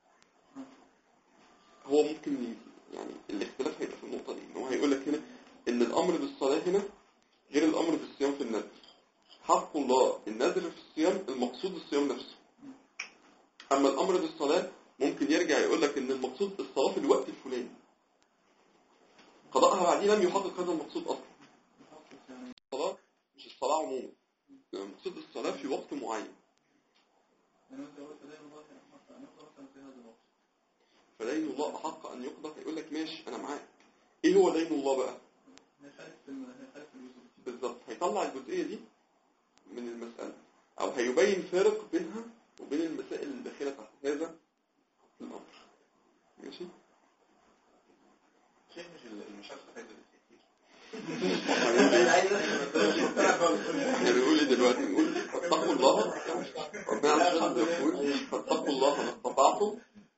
هو ممكن ي- يعني الاختلاف هيبقى في النقطة دي ان هو هيقول لك هنا ان الامر بالصلاة هنا غير الامر بالصيام في النذر حق الله النذر في الصيام المقصود الصيام نفسه اما الامر بالصلاة ممكن يرجع يقول لك ان المقصود الصلاة في الوقت الفلاني قضاءها بعدين لم يحقق هذا المقصود اصلا الصلاة مش الصلاة عموما مقصود الصلاة في وقت معين فدين الله أحق أن يقضى هيقول لك ماشي أنا معاك إيه هو دين الله بقى بالظبط هيطلع الجزئية دي من المسألة أو هيبين فارق بينها وبين المسائل الداخلة تحت هذا الأمر ماشي شيء مش المشاكل فايدة احنا بنقول ايه دلوقتي بنقول فاتقوا الله ربنا عز وجل بيقول فاتقوا الله ما استطعتم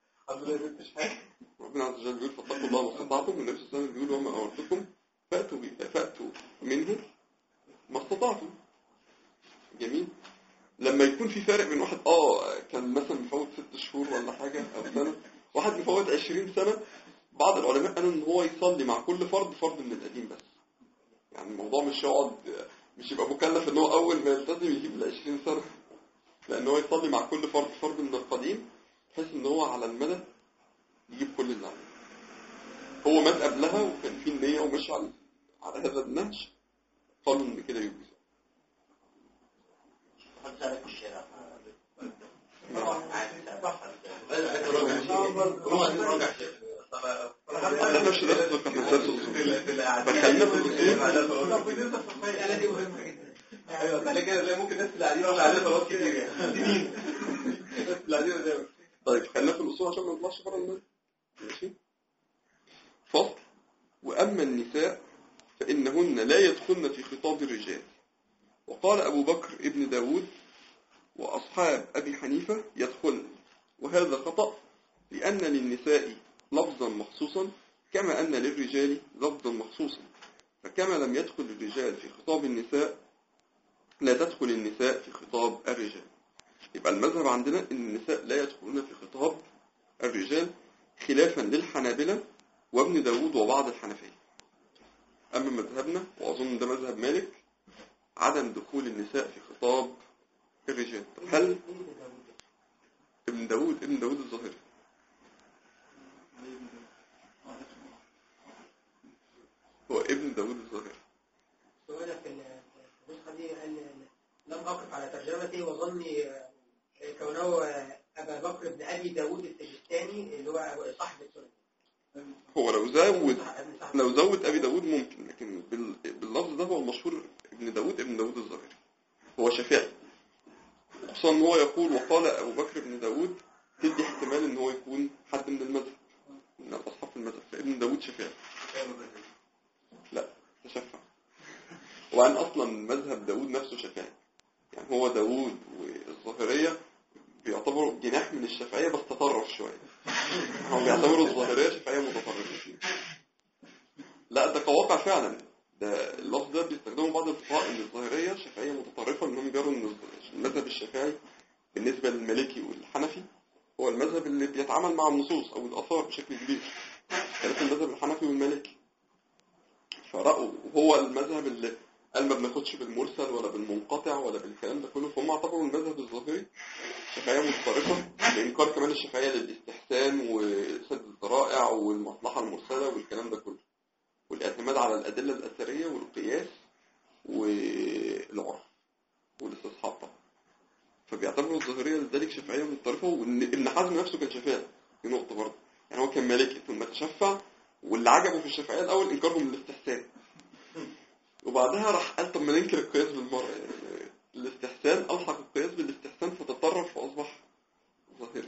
ربنا عز وجل بيقول فاتقوا الله ما استطعتم والنبي صلى الله عليه وسلم بيقول وما امرتكم فاتوا بي- فاتوا منه ما استطعتم جميل لما يكون في فارق بين واحد اه كان مثلا مفوت ست شهور ولا حاجة او سنة واحد مفوت عشرين سنة بعض العلماء قالوا ان هو يصلي مع كل فرد فرد من القديم بس يعني الموضوع مش يقعد مش يبقى مكلف ان هو اول ما يلتزم يجيب ال 20 سنة لان هو يصلي مع كل فرد فرد من القديم بحيث ان هو على المدى يجيب كل اللي عليه هو مات قبلها وكان في النية ومشي على على هذا النهج قالوا ان كده يجوز حد سألك في الشارع عايز عايز اراجع هو عايز اراجع احنا مش درس فقه احنا درس اصول فخلينا في الاصول طب بالنسبه للفقهاء دي مهمه جدا ايوه خلي كده زي ممكن الناس اللي قاعدين واحنا عليها صلوات كتير يعني سنين الناس اللي قاعدين قدامك طيب خلينا في الاصول عشان ما نطلعش بره المنهج ماشي فصل واما النساء فانهن لا يدخلن في خطاب الرجال وقال ابو بكر ابن داود واصحاب ابي حنيفه يدخلن وهذا خطا لان للنساء لفظا مخصوصا كما ان للرجال لفظا مخصوصا فكما لم يدخل الرجال في خطاب النساء لا تدخل النساء في خطاب الرجال يبقى المذهب عندنا ان النساء لا يدخلون في خطاب الرجال خلافا للحنابلة وابن داود وبعض الحنفية أما مذهبنا وأظن ده مذهب مالك عدم دخول النساء في خطاب الرجال طب هل ابن داود ابن داود الظاهري هو ابن داود الظاهري سؤالك في النسخه دي قال لم اقف على ترجمته وظني آه، كونه آه، ابا بكر بن ابي داود السجستاني اللي هو صاحب السنن هو لو زود ابن صاحب لو زود ابي داود ممكن لكن بال- باللفظ ده هو المشهور ابن داود ابن داود الظاهري هو شافعي خصوصا ان هو يقول وقال ابو بكر بن داود تدي احتمال ان هو يكون حد من المذهب من الاصحاب في المذهب فابن داود شافعي لا تشفع وعن اصلا مذهب داود نفسه شافعي يعني هو داود والظاهريه بيعتبروا جناح من الشافعيه بس تطرف شويه هم بيعتبروا الظاهريه شافعيه متطرفه لا ده كواقع فعلا ده اللفظ ده بيستخدمه بعض الفقهاء ان الظاهريه شافعيه متطرفه انهم بيروا ان المذهب الشافعي بالنسبه للمالكي والحنفي هو المذهب اللي بيتعامل مع النصوص او الاثار بشكل كبير خلاف المذهب الحنفي والمالكي فرأوا وهو المذهب اللي قال ما بناخدش بالمرسل ولا بالمنقطع ولا بالكلام ده كله فهم اعتبروا المذهب الظاهري شافعية متطرفة بإنكار كمان الشافعية للاستحسان وسد الذرائع والمصلحة المرسلة والكلام ده كله والاعتماد على الأدلة الأثرية والقياس والعرف والاستصحاب طبعا فبيعتبروا الظاهرية لذلك شافعية متطرفة وإن ابن حزم نفسه كان شافعي دي نقطة برضه يعني هو كان مالكي ثم تشفع واللي عجبه في الشافعية الأول إنكارهم للاستحسان وبعدها راح قال طب ما ننكر القياس بالمرة يعني الاستحسان ألحق القياس بالاستحسان فتطرف فأصبح ظاهري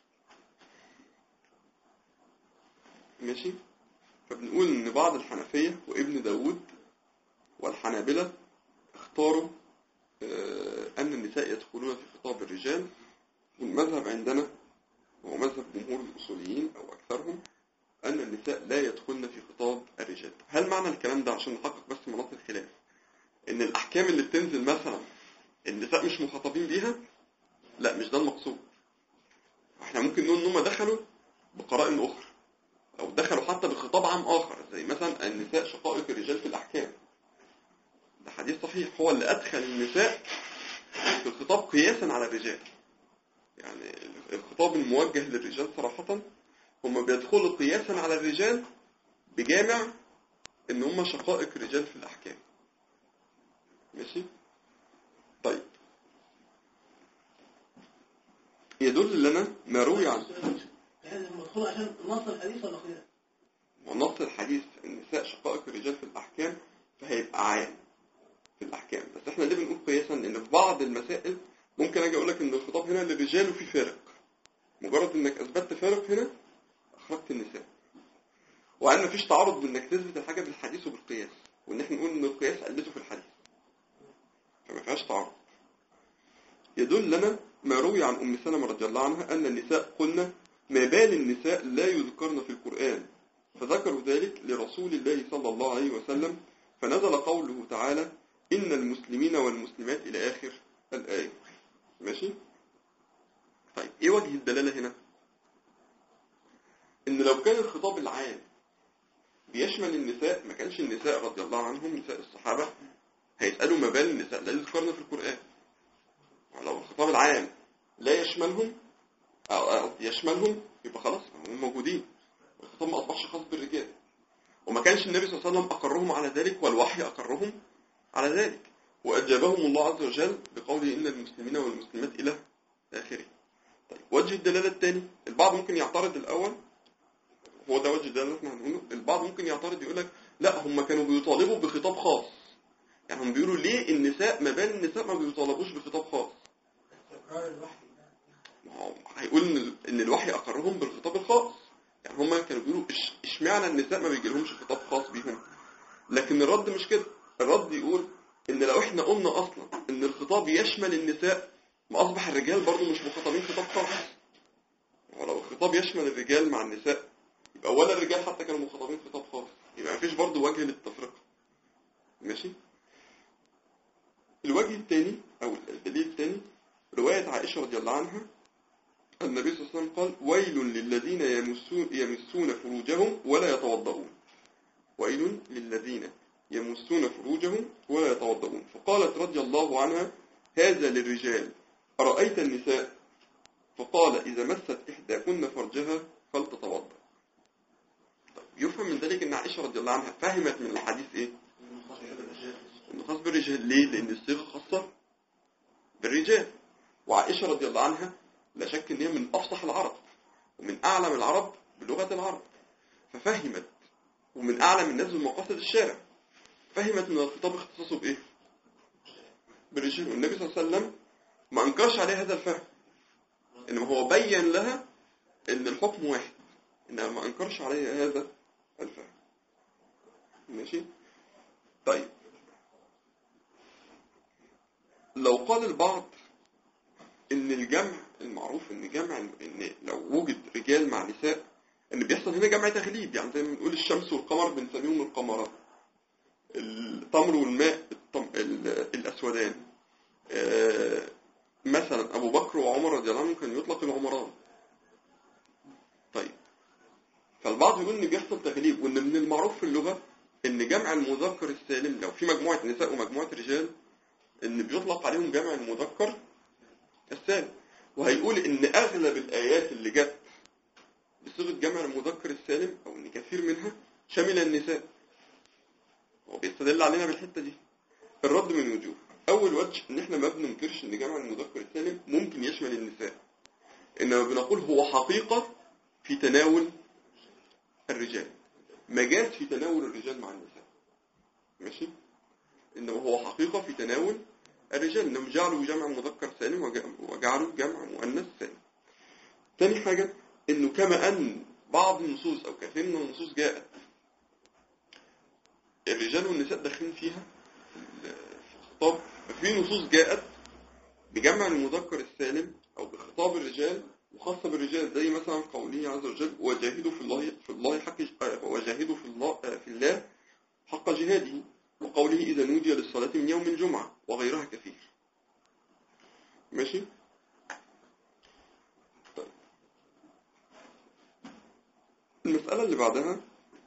ماشي فبنقول إن بعض الحنفية وابن داود والحنابلة اختاروا آه، أن النساء يدخلون في خطاب الرجال والمذهب عندنا وهو مذهب جمهور الأصوليين أو أكثرهم أن النساء لا يدخلن في خطاب الرجال هل معنى الكلام ده عشان نحقق بس مناط الخلاف إن الأحكام اللي بتنزل مثلا النساء مش مخاطبين بيها لا مش ده المقصود احنا ممكن نقول ان هم دخلوا بقرائن أخرى أو دخلوا حتى بخطاب عام آخر زي مثلا النساء شقائق الرجال في الأحكام ده حديث صحيح هو اللي أدخل النساء في الخطاب قياسا على الرجال يعني الخطاب الموجه للرجال صراحة هم بيدخلوا قياسا على الرجال بجامع ان هم شقائق رجال في الاحكام ماشي طيب يدل لنا ما روي عن هذا المدخول عشان نص الحديث ولا خلاف؟ ونص الحديث النساء شقائق الرجال في الاحكام فهيبقى عام في الاحكام بس احنا ليه بنقول قياسا لان في بعض المسائل ممكن اجي اقول لك ان الخطاب هنا للرجال وفي فارق مجرد انك اثبتت فارق هنا اخرجت النساء وان مفيش تعارض بانك تثبت الحاجه بالحديث وبالقياس وان احنا نقول ان القياس قلته في الحديث فما فيهاش تعارض يدل لنا ما روي عن ام سلمة رضي الله عنها ان النساء قلنا ما بال النساء لا يذكرن في القرآن فذكروا ذلك لرسول الله صلى الله عليه وسلم فنزل قوله تعالى إن المسلمين والمسلمات إلى آخر الآية ماشي طيب إيه وجه الدلالة هنا إن لو كان الخطاب العام بيشمل النساء ما كانش النساء رضي الله عنهم نساء الصحابة هيسألوا ما بال النساء لا يذكرن في القرآن ولو الخطاب العام لا يشملهم أو أو يشملهم يبقى خلاص هم موجودين الخطاب ما أصبحش خاص بالرجال وما كانش النبي صلى الله عليه وسلم أقرهم على ذلك والوحي أقرهم على ذلك وأجابهم الله عز وجل بقوله إن المسلمين والمسلمات إلى آخره طيب وجه الدلالة الثاني البعض ممكن يعترض الأول هو ده وجه الدلالة اللي احنا هنقوله البعض ممكن يعترض يقول لك لا هم كانوا بيطالبوا بخطاب خاص يعني هم بيقولوا ليه النساء ما بال النساء ما بيطالبوش بخطاب خاص استقرار الوحي ده ما هو هيقول ان ان الوحي اقرهم بالخطاب الخاص يعني هم كانوا بيقولوا إش- اشمعنى النساء ما بيجيلهمش خطاب خاص بيهم لكن الرد مش كده الرد يقول ان لو احنا قلنا اصلا ان الخطاب يشمل النساء ما اصبح الرجال برضو مش مخاطبين خطاب خاص ولو الخطاب يشمل الرجال مع النساء يبقى ولا الرجال حتى كانوا مخاطبين خطاب خاص يبقى مفيش برضو وجه للتفرقه ماشي الوجه الثاني او الدليل الثاني روايه عائشه رضي الله عنها النبي صلى الله عليه وسلم قال ويل للذين يمسون, يمسون فروجهم ولا يتوضؤون ويل للذين يمسون فروجهم ولا يتوضؤون فقالت رضي الله عنها هذا للرجال أرأيت النساء فقال إذا مست إحداكن فرجها فلتتوضأ طيب يفهم من ذلك أن عائشة رضي الله عنها فهمت من الحديث إيه؟ إنه خاص بالرجال ليه؟ لأن الصيغة خاصة بالرجال وعائشة رضي الله عنها لا شك ان هي من افصح العرب ومن اعلم العرب بلغة العرب ففهمت ومن اعلم الناس بمقاصد الشارع فهمت ان الخطاب اختصاصه بايه بالرجال والنبي صلى الله عليه وسلم ما انكرش عليها هذا الفهم انما هو بين لها ان الحكم واحد انما ما انكرش عليها هذا الفهم ماشي طيب لو قال البعض ان الجمع المعروف ان جمع ان لو وجد رجال مع نساء ان بيحصل هنا جمع تغليب يعني زي ما بنقول الشمس والقمر بنسميهم القمرات التمر والماء الطم... ال... الاسودان آه، مثلا ابو بكر وعمر رضي الله عنهم كان يطلق العمران طيب فالبعض يقول ان بيحصل تغليب وان من المعروف في اللغه ان جمع المذكر السالم لو في مجموعه نساء ومجموعه رجال ان بيطلق عليهم جمع المذكر السالم وهيقول ان اغلب الايات اللي جت بصيغه جمع المذكر السالم او ان كثير منها شمل النساء هو بيستدل علينا بالحته دي الرد من وجوه اول وجه ان احنا ما بننكرش ان جمع المذكر السالم ممكن يشمل النساء انما بنقول هو حقيقه في تناول الرجال مجاز في تناول الرجال مع النساء ماشي انما هو حقيقه في تناول الرجال انهم جعلوا جمع مذكر سالم وج- وجعلوا جمع مؤنث سالم تاني حاجة انه كما ان بعض النصوص او كثير من النصوص جاءت الرجال والنساء داخلين فيها في ال- في الخطاب ففي نصوص جاءت بجمع المذكر السالم او بخطاب الرجال وخاصة بالرجال زي مثلا قوله عز وجل وجاهدوا في الله في الله حق آه، وجاهدوا في الله آه، في الله حق جهاده وقوله إذا نودي للصلاة من يوم الجمعة وغيرها كثير ماشي طيب. المسألة اللي بعدها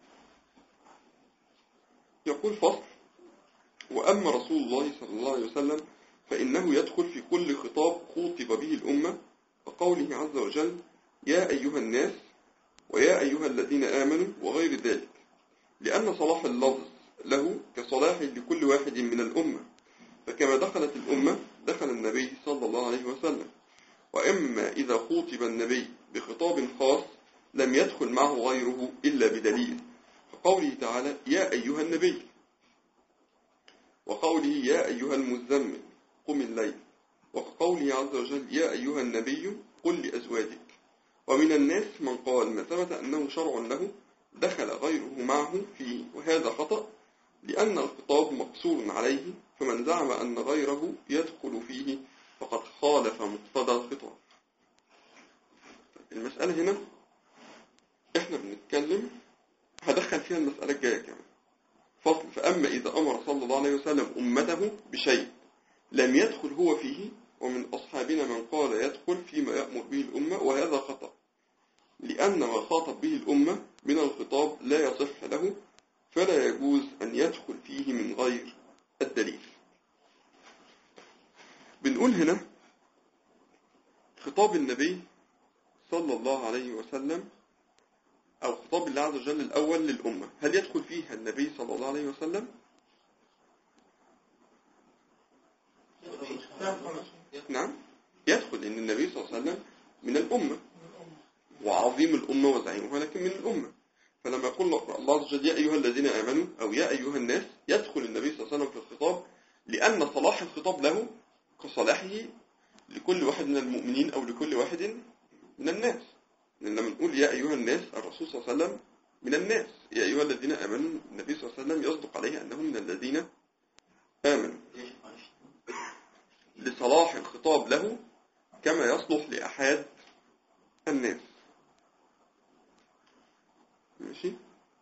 يقول فصل وأما رسول الله صلى الله عليه وسلم فإنه يدخل في كل خطاب خوطب به الأمة وقوله عز وجل يا أيها الناس ويا أيها الذين آمنوا وغير ذلك لأن صلاح اللفظ له كصلاح لكل واحد من الأمة فكما دخلت الأمة دخل النبي صلى الله عليه وسلم وإما إذا خوطب النبي بخطاب خاص لم يدخل معه غيره إلا بدليل فقوله تعالى يا أيها النبي وقوله يا أيها المزمل قم الليل وقوله عز وجل يا أيها النبي قل لأزواجك ومن الناس من قال ما ثبت أنه شرع له دخل غيره معه فيه وهذا خطأ لأن الخطاب مقصور عليه فمن زعم أن غيره يدخل فيه فقد خالف مقتضى الخطاب المسألة هنا احنا بنتكلم هدخل فيها المسألة الجاية كمان فصل فأما إذا أمر صلى الله عليه وسلم أمته بشيء لم يدخل هو فيه ومن أصحابنا من قال يدخل فيما يأمر به الأمة وهذا خطأ لأن ما خاطب به الأمة من الخطاب لا يصح له فلا يجوز أن يدخل فيه من غير الدليل بنقول هنا خطاب النبي صلى الله عليه وسلم أو خطاب الله عز وجل الأول للأمة هل يدخل فيها النبي صلى الله عليه وسلم نعم يدخل لأن النبي صلى الله عليه وسلم من الأمة وعظيم الأمة وزعيمها لكن من الأمة فلما يقول الله عز وجل يا أيها الذين آمنوا أو يا أيها الناس يدخل النبي صلى الله عليه وسلم في الخطاب لأن صلاح الخطاب له كصلاحه لكل واحد من المؤمنين أو لكل واحد من الناس لأن لما نقول يا أيها الناس الرسول صلى الله عليه وسلم من الناس يا أيها الذين آمنوا النبي صلى الله عليه وسلم يصدق عليه أنه من الذين آمنوا لصلاح الخطاب له كما يصلح لأحد الناس ماشي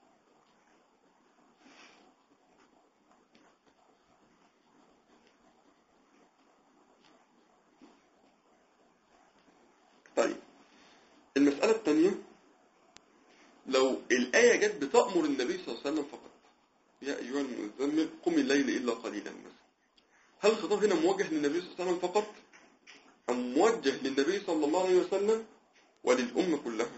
طيب المسألة الثانية لو الآية جت بتأمر النبي صلى الله عليه وسلم فقط يا أيها المزمل قم الليل إلا قليلا مثلا هل الخطاب هنا موجه للنبي صلى الله عليه وسلم فقط أم موجه للنبي صلى الله عليه وسلم وللأمة كلها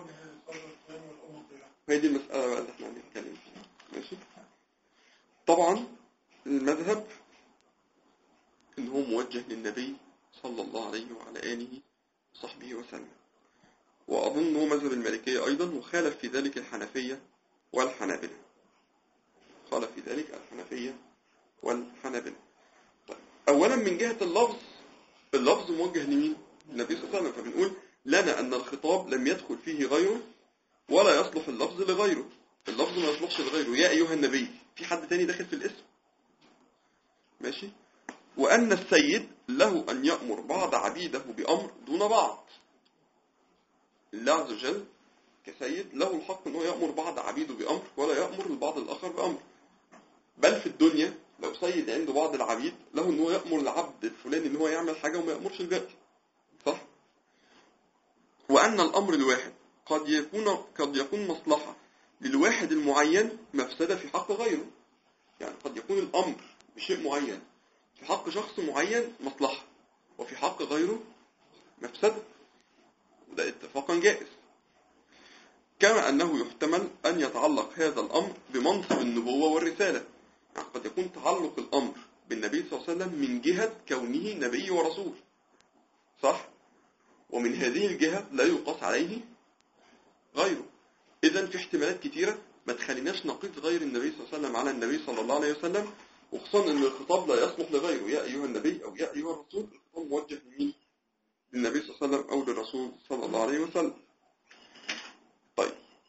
هي دي المسألة بقى اللي احنا هنتكلم فيها ماشي طبعا المذهب ان هو موجه للنبي صلى الله عليه وعلى آله وصحبه وسلم وأظن هو مذهب المالكية أيضا وخالف في ذلك الحنفية والحنابلة خالف في ذلك الحنفية والحنابلة طيب. أولا من جهة اللفظ اللفظ موجه لمين؟ النبي صلى الله عليه وسلم فبنقول لنا أن الخطاب لم يدخل فيه غيره ولا يصلح اللفظ لغيره اللفظ ما يصلحش لغيره يا أيها النبي في حد تاني داخل في الاسم ماشي وأن السيد له أن يأمر بعض عبيده بأمر دون بعض الله عز وجل كسيد له الحق أنه يأمر بعض عبيده بأمر ولا يأمر البعض الآخر بأمر بل في الدنيا لو سيد عنده بعض العبيد له أنه يأمر العبد الفلاني أنه يعمل حاجة وما يأمرش الباقي صح؟ وأن الأمر الواحد قد يكون قد يكون مصلحة للواحد المعين مفسدة في حق غيره يعني قد يكون الأمر بشيء معين في حق شخص معين مصلحة وفي حق غيره مفسدة وده اتفاقا جائز كما أنه يحتمل أن يتعلق هذا الأمر بمنصب النبوة والرسالة يعني قد يكون تعلق الأمر بالنبي صلى الله عليه وسلم من جهة كونه نبي ورسول صح؟ ومن هذه الجهة لا يقاس عليه غيره إذا في احتمالات كتيرة ما تخليناش نقيس غير النبي صلى الله عليه وسلم على النبي صلى الله عليه وسلم وخصوصا ان الخطاب لا يصلح لغيره يا ايها النبي او يا ايها الرسول الخطاب موجه لمين؟ للنبي صلى الله عليه وسلم او للرسول صلى الله عليه وسلم. طيب.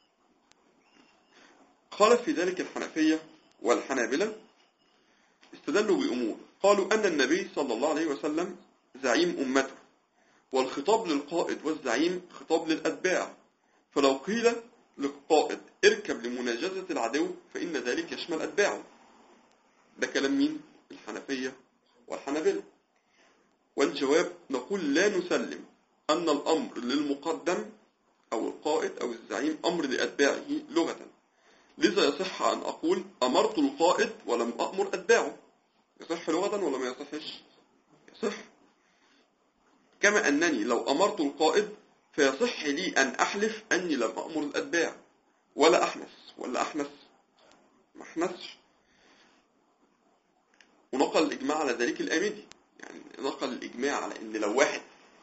خالف في ذلك الحنفية والحنابلة استدلوا بأمور قالوا أن النبي صلى الله عليه وسلم زعيم أمته والخطاب للقائد والزعيم خطاب للأتباع فلو قيل للقائد اركب لمناجزة العدو فإن ذلك يشمل أتباعه ده كلام مين؟ الحنفية والحنابلة والجواب نقول لا نسلم أن الأمر للمقدم أو القائد أو الزعيم أمر لأتباعه لغة لذا يصح أن أقول أمرت القائد ولم أأمر أتباعه يصح لغة ولا ما يصحش؟ يصح كما أنني لو أمرت القائد فيصح لي أن أحلف أني لم أأمر الأتباع ولا أحنس ولا أحنس ما أحنسش ونقل الإجماع على ذلك الآمدي يعني نقل الإجماع على إن لو واحد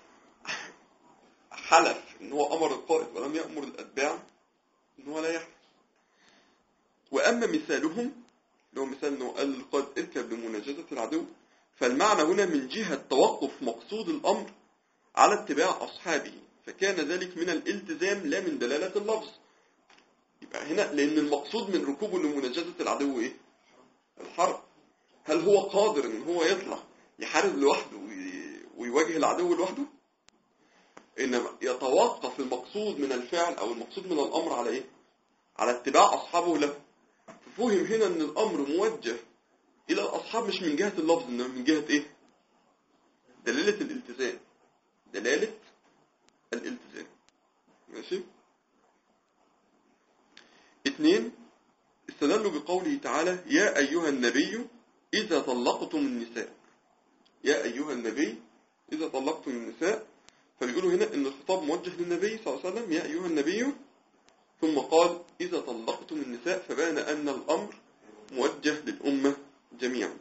حلف إن هو أمر القائد ولم يأمر الأتباع إن هو لا يحلف وأما مثالهم اللي هو مثال إنه قال للقائد اركب لمناجزة العدو فالمعنى هنا من جهة توقف مقصود الأمر على اتباع أصحابه فكان ذلك من الالتزام لا من دلالة اللفظ يبقى هنا لأن المقصود من ركوبه لمناجزة العدو إيه؟ الحرب هل هو قادر ان هو يطلع يحارب لوحده وي- ويواجه العدو لوحده انما يتوقف المقصود من الفعل او المقصود من الامر على ايه على اتباع اصحابه له ففهم هنا ان الامر موجه الى الاصحاب مش من جهة اللفظ انما من جهة ايه دلالة الالتزام دلالة الالتزام ماشي اتنين استدلوا بقوله تعالى يا أيها النبي إذا طلقتم النساء يا أيها النبي إذا طلقتم النساء فبيقولوا هنا إن الخطاب موجه للنبي صلى الله عليه وسلم يا أيها النبي ثم قال إذا طلقتم النساء فبان أن الأمر موجه للأمة جميعا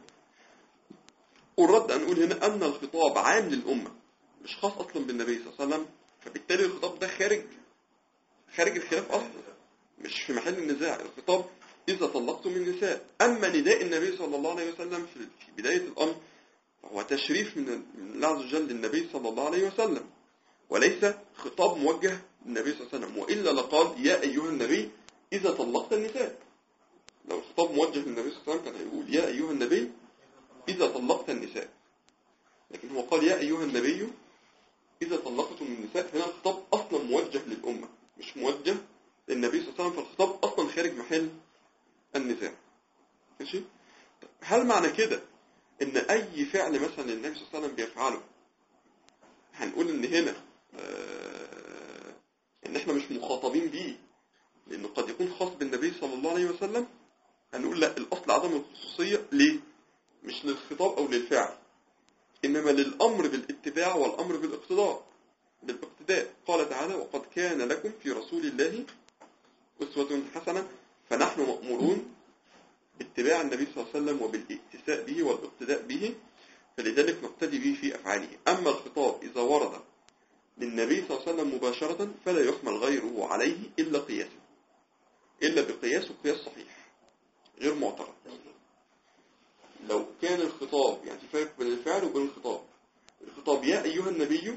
والرد أن نقول هنا أن الخطاب عام للأمة مش خاص أصلا بالنبي صلى الله عليه وسلم فبالتالي الخطاب ده خارج خارج الخلاف اصلا مش في محل النزاع الخطاب اذا طلقتم النساء اما نداء النبي صلى الله عليه وسلم في في بدايه الامر فهو تشريف من من الله عز وجل للنبي صلى الله عليه وسلم وليس خطاب موجه للنبي صلى الله عليه وسلم والا لقال يا ايها النبي اذا طلقت النساء لو الخطاب موجه للنبي صلى الله عليه وسلم كان هيقول يا ايها النبي اذا طلقت النساء لكن هو قال يا ايها النبي إذا طلقتم النساء هنا الخطاب أصلا موجه للأمة مش موجه للنبي صلى الله عليه وسلم فالخطاب أصلا خارج محل النزاع ماشي طب هل معنى كده إن أي فعل مثلا النبي صلى الله عليه وسلم بيفعله هنقول إن هنا آه إن إحنا مش مخاطبين بيه لأنه قد يكون خاص بالنبي صلى الله عليه وسلم هنقول لا الأصل عدم الخصوصية ليه؟ مش للخطاب أو للفعل إنما للأمر بالاتباع والأمر بالاقتداء بالاقتداء قال تعالى وقد كان لكم في رسول الله أسوة حسنة فنحن مأمورون باتباع النبي صلى الله عليه وسلم وبالاتساء به والاقتداء به فلذلك نقتدي به في أفعاله أما الخطاب إذا ورد للنبي صلى الله عليه وسلم مباشرة فلا يحمل غيره عليه إلا قياسا إلا بقياس وقياس صحيح غير معترض لو كان الخطاب يعني في فرق بين الفعل وبين الخطاب الخطاب يا أيها النبي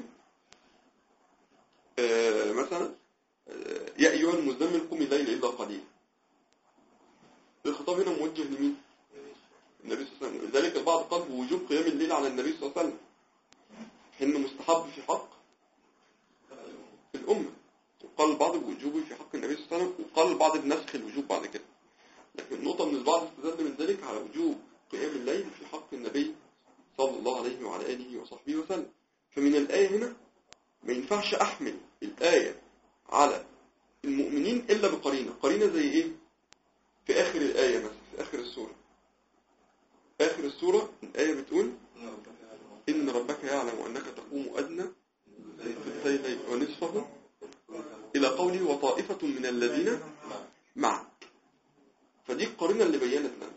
آه مثلا آه يا أيها المزمل قم الليل إلا قليلا الخطاب هنا موجه لمين؟ النبي صلى الله عليه وسلم لذلك البعض قال بوجوب قيام الليل على النبي صلى الله عليه وسلم إنه مستحب في حق في الأمة وقال البعض بوجوبه في حق النبي صلى الله عليه وسلم وقال البعض بنسخ الوجوب بعد كده لكن نقطة من البعض استدل من ذلك على وجوب قيام الليل في حق النبي صلى الله عليه وعلى آله وصحبه وسلم فمن الآية هنا ما ينفعش أحمل الآية على المؤمنين إلا بقرينة قرينة زي إيه في آخر الآية مثلا في آخر السورة آخر السورة الآية بتقول إن ربك يعلم أنك تقوم أدنى ثلثي الليل ونصفه إلى قوله وطائفة من الذين معك فدي القرينة اللي بينت لنا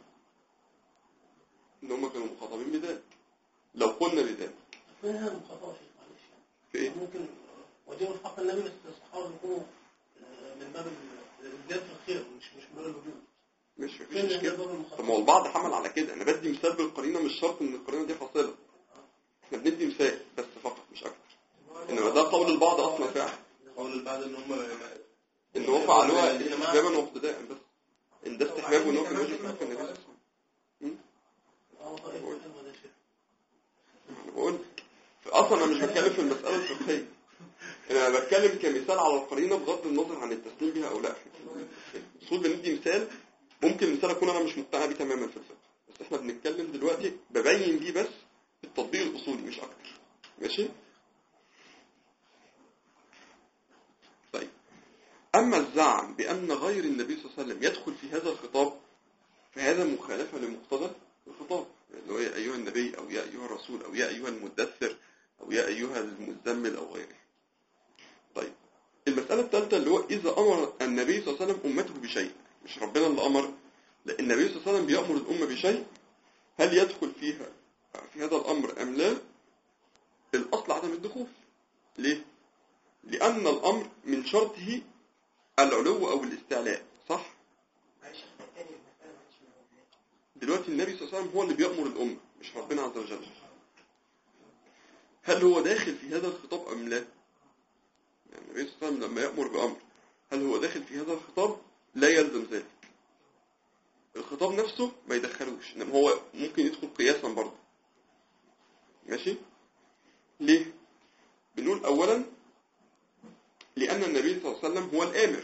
ان هم كانوا مخاطبين بذلك لو قلنا بذلك فين هذا المخاطبة شيخ معلش يعني في ايه ممكن وديهم حق النبي بس الصحابة يكونوا آه، من باب الزيادة في الخير مش مش من باب الوجود مش فين مفيش ده مشكله باب طب المخاطبة ما هو البعض حمل على كده انا بدي مثال بالقرينه مش شرط ان القرينه دي حاصله احنا بندي مثال بس فقط مش اكتر انما ده قول البعض اصلا فعلا قول البعض ان هم ان هو فعلوها استحبابا واقتداء بس ان ده استحباب وان هو كان واجب في حق النبي صلى الله عليه وسلم م? اه طيب حلو ده شيخ انا بقول اصلا انا مش بتكلم في المساله الفقهيه انا بتكلم كمثال على القرينه بغض النظر عن التسليم بها او لا الاصول بندي مثال ممكن مثال اكون انا مش مقتنع بيه تماما في الفقه بس احنا بنتكلم دلوقتي ببين بيه بس التطبيق الاصولي مش اكتر ماشي طيب اما الزعم بان غير النبي صلى الله عليه وسلم يدخل في هذا الخطاب فهذا مخالفه لمقتضى الخطاب اللي هو يا ايها النبي او يا ايها الرسول او يا ايها المدثر او يا ايها المزمل او غيره طيب المسألة الثالثة اللي هو إذا أمر النبي صلى الله عليه وسلم أمته بشيء مش ربنا اللي أمر لا النبي صلى الله عليه وسلم بيأمر الأمة بشيء هل يدخل فيها في هذا الأمر أم لا الأصل عدم الدخول ليه لأن الأمر من شرطه العلو أو الاستعلاء صح معلش تاني المسألة معلش ما هو- دلوقتي النبي صلى الله عليه وسلم هو اللي بيأمر الأمة مش ربنا عز وجل هل هو داخل في هذا الخطاب أم لا يعني النبي صلى الله عليه وسلم لما يأمر بأمر هل هو داخل في هذا الخطاب لا يلزم ذلك الخطاب نفسه ما يدخلوش إنما هو ممكن يدخل قياسا برضه ماشي ليه بنقول أولا لأن النبي صلى الله عليه وسلم هو الآمر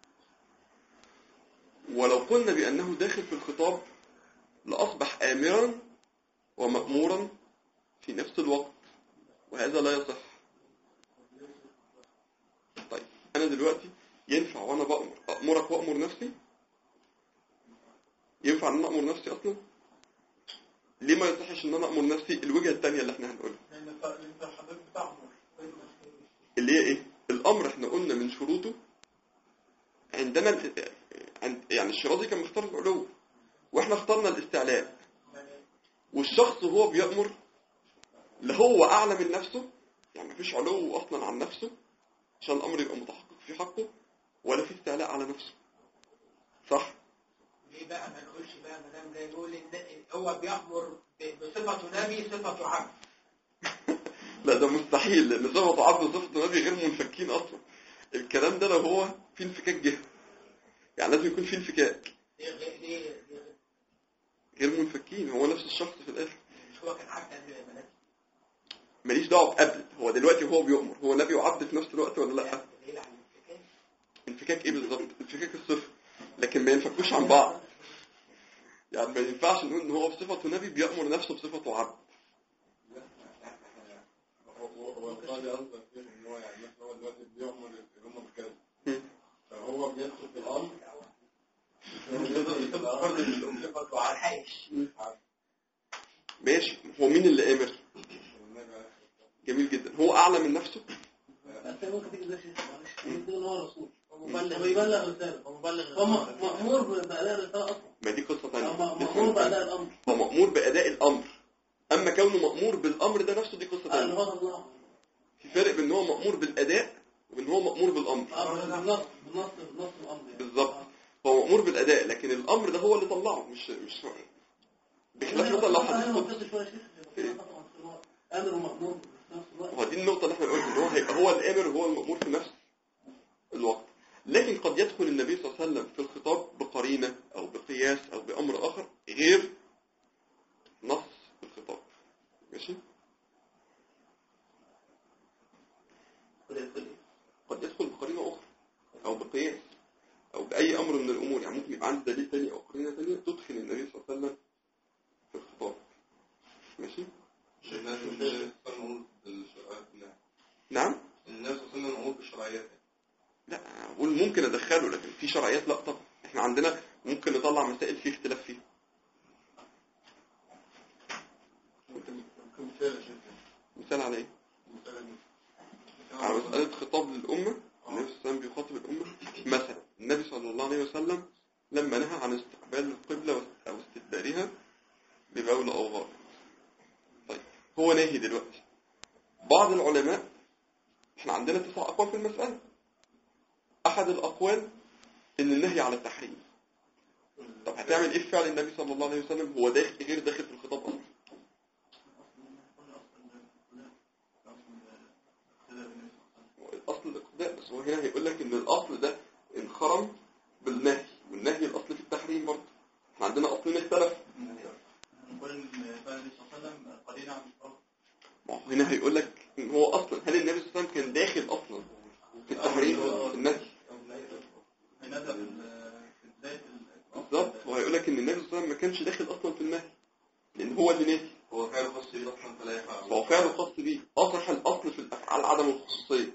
ولو قلنا بأنه داخل في الخطاب لأصبح آمرا ومأمورا في نفس الوقت وهذا لا يصح طيب أنا دلوقتي ينفع وأنا بأمر أأمرك وأمر نفسي ينفع أن أنا أمر نفسي أصلا ليه ما يصحش أن أنا أمر نفسي الوجهة الثانية اللي احنا هنقولها لأن ف- أنت حضرتك بتعمر اللي هي ايه الامر احنا قلنا من شروطه عندنا ال- عند يعني الشرازي كان مختار العلو واحنا اخترنا الاستعلاء والشخص هو بيأمر لا هو اعلى من نفسه يعني مفيش علو اصلا عن نفسه عشان الامر يبقى متحقق في حقه ولا في استعلاء على نفسه صح ليه بقى ما نقولش بقى ما دام جاي يقول ان هو بيأمر ب- بصفة نبي صفة عبد لا ده مستحيل لان صفة عبد وصفة نبي غير منفكين اصلا الكلام ده لو هو في انفكاك جهة يعني لازم يكون في انفكاك ليه غير- ليه ليه- غير منفكين هو نفس الشخص في الاخر مش هو كان عبد قبل ما نبي ماليش دعوه بقبل هو دلوقتي هو بيؤمر هو نبي وعبد في نفس الوقت ولا لا دليل على الانفكاك انفكاك ايه بالظبط انفكاك الصفر لكن ما ينفكوش عن بعض يعني ما ينفعش نقول ان هو بصفته نبي بيأمر نفسه بصفته عبد هو هو القاضي قصدك فيه ان هو يعني مثلا هو دلوقتي بيأمر الأمة بكذا مم. فهو بيدخل في الأمر يبقى فرد من الأمة صفته عارف عايش ماشي هو مين اللي امر جميل جدا هو اعلى من نفسه بس ممكن تيجي زي شيخ معلش يقول ان هو رسول هو مبلغ بيبلغ رسالة هو مبلغ هو م- مأمور بأداء الرسالة أصلا ما دي قصه هو ثانيه م- مأمور بأداء الأمر هو مأمور بأداء الأمر أما كونه مأمور بالأمر ده نفسه دي قصة آه، اللي ثانيه هو الله في فرق بين إن هو مأمور بالأداء وإن هو مأمور بالأمر اه بالنص بالنص بالنص الأمر يعني بالظبط آه. هو مأمور بالأداء لكن الأمر ده هو اللي طلعه مش مش بخلاف مثلا لو أنا حديث قدسي منطقي شوية يا شيخ طبعا في الوقت. أمر ومأمور في نفس الوقت هو دي النقطة اللي احنا قلنا إن هو هيبقى هو الآمر وهو المأمور في نفس الوقت لكن قد يدخل النبي صلى الله عليه وسلم في الخطاب بقرينة أو بقياس أو بأمر آخر غير نص الخطاب ماشي قد يدخل بقرينة أخرى أو بقياس أو بأي أمر من الأمور يعني ممكن يبقى عندي دليل تاني أو قرينة تانية تدخل النبي صلى الله عليه وسلم في الخطاب ماشي الناس الناس مأمور بالشرعيات نعم نعم الناس وصلنا مأمور بالشرعيات لا أقول ممكن أدخله لكن في شرعيات لا طبعا إحنا عندنا ممكن نطلع مسائل في اختلاف فيها ممكن مثال يا شيخ مثال على إيه؟ مثال على مسألة خطاب للأمة النبي صلى الله عليه وسلم بيخاطب الأمة مثلا النبي صلى الله عليه وسلم لما نهى عن استقبال القبلة أو استدبارها ببول أو غائط طيب هو ناهي دلوقتي بعض العلماء احنا عندنا تسع أقوال في المسألة أحد الأقوال إن النهي على التحريم طب هتعمل إيه في فعل النبي صلى الله عليه وسلم هو داخل غير داخل في الخطاب أصلا الأصل الاقتداء بس هو هنا هيقول لك إن الأصل ده انخرم بالنهي والنهي الأصل في التحريم برضه احنا عندنا أصلين اختلف نقول ان فعل النبي صلى الله عليه وسلم قرينه عن الفرض ما هو هنا هيقول لك إن هو أصلا هل النبي صلى الله عليه وسلم كان داخل أصلا في التحريم في النهي هينزل في بدايه بالظبط وهيقول لك إن النبي صلى الله عليه وسلم ما كانش داخل أصلا في النهي لأن هو اللي نهي هو فعل خاص بيه اصلا فلا يفعل فهو فعله خاص بيه أصح الأصل في الأفعال عدم الخصوصية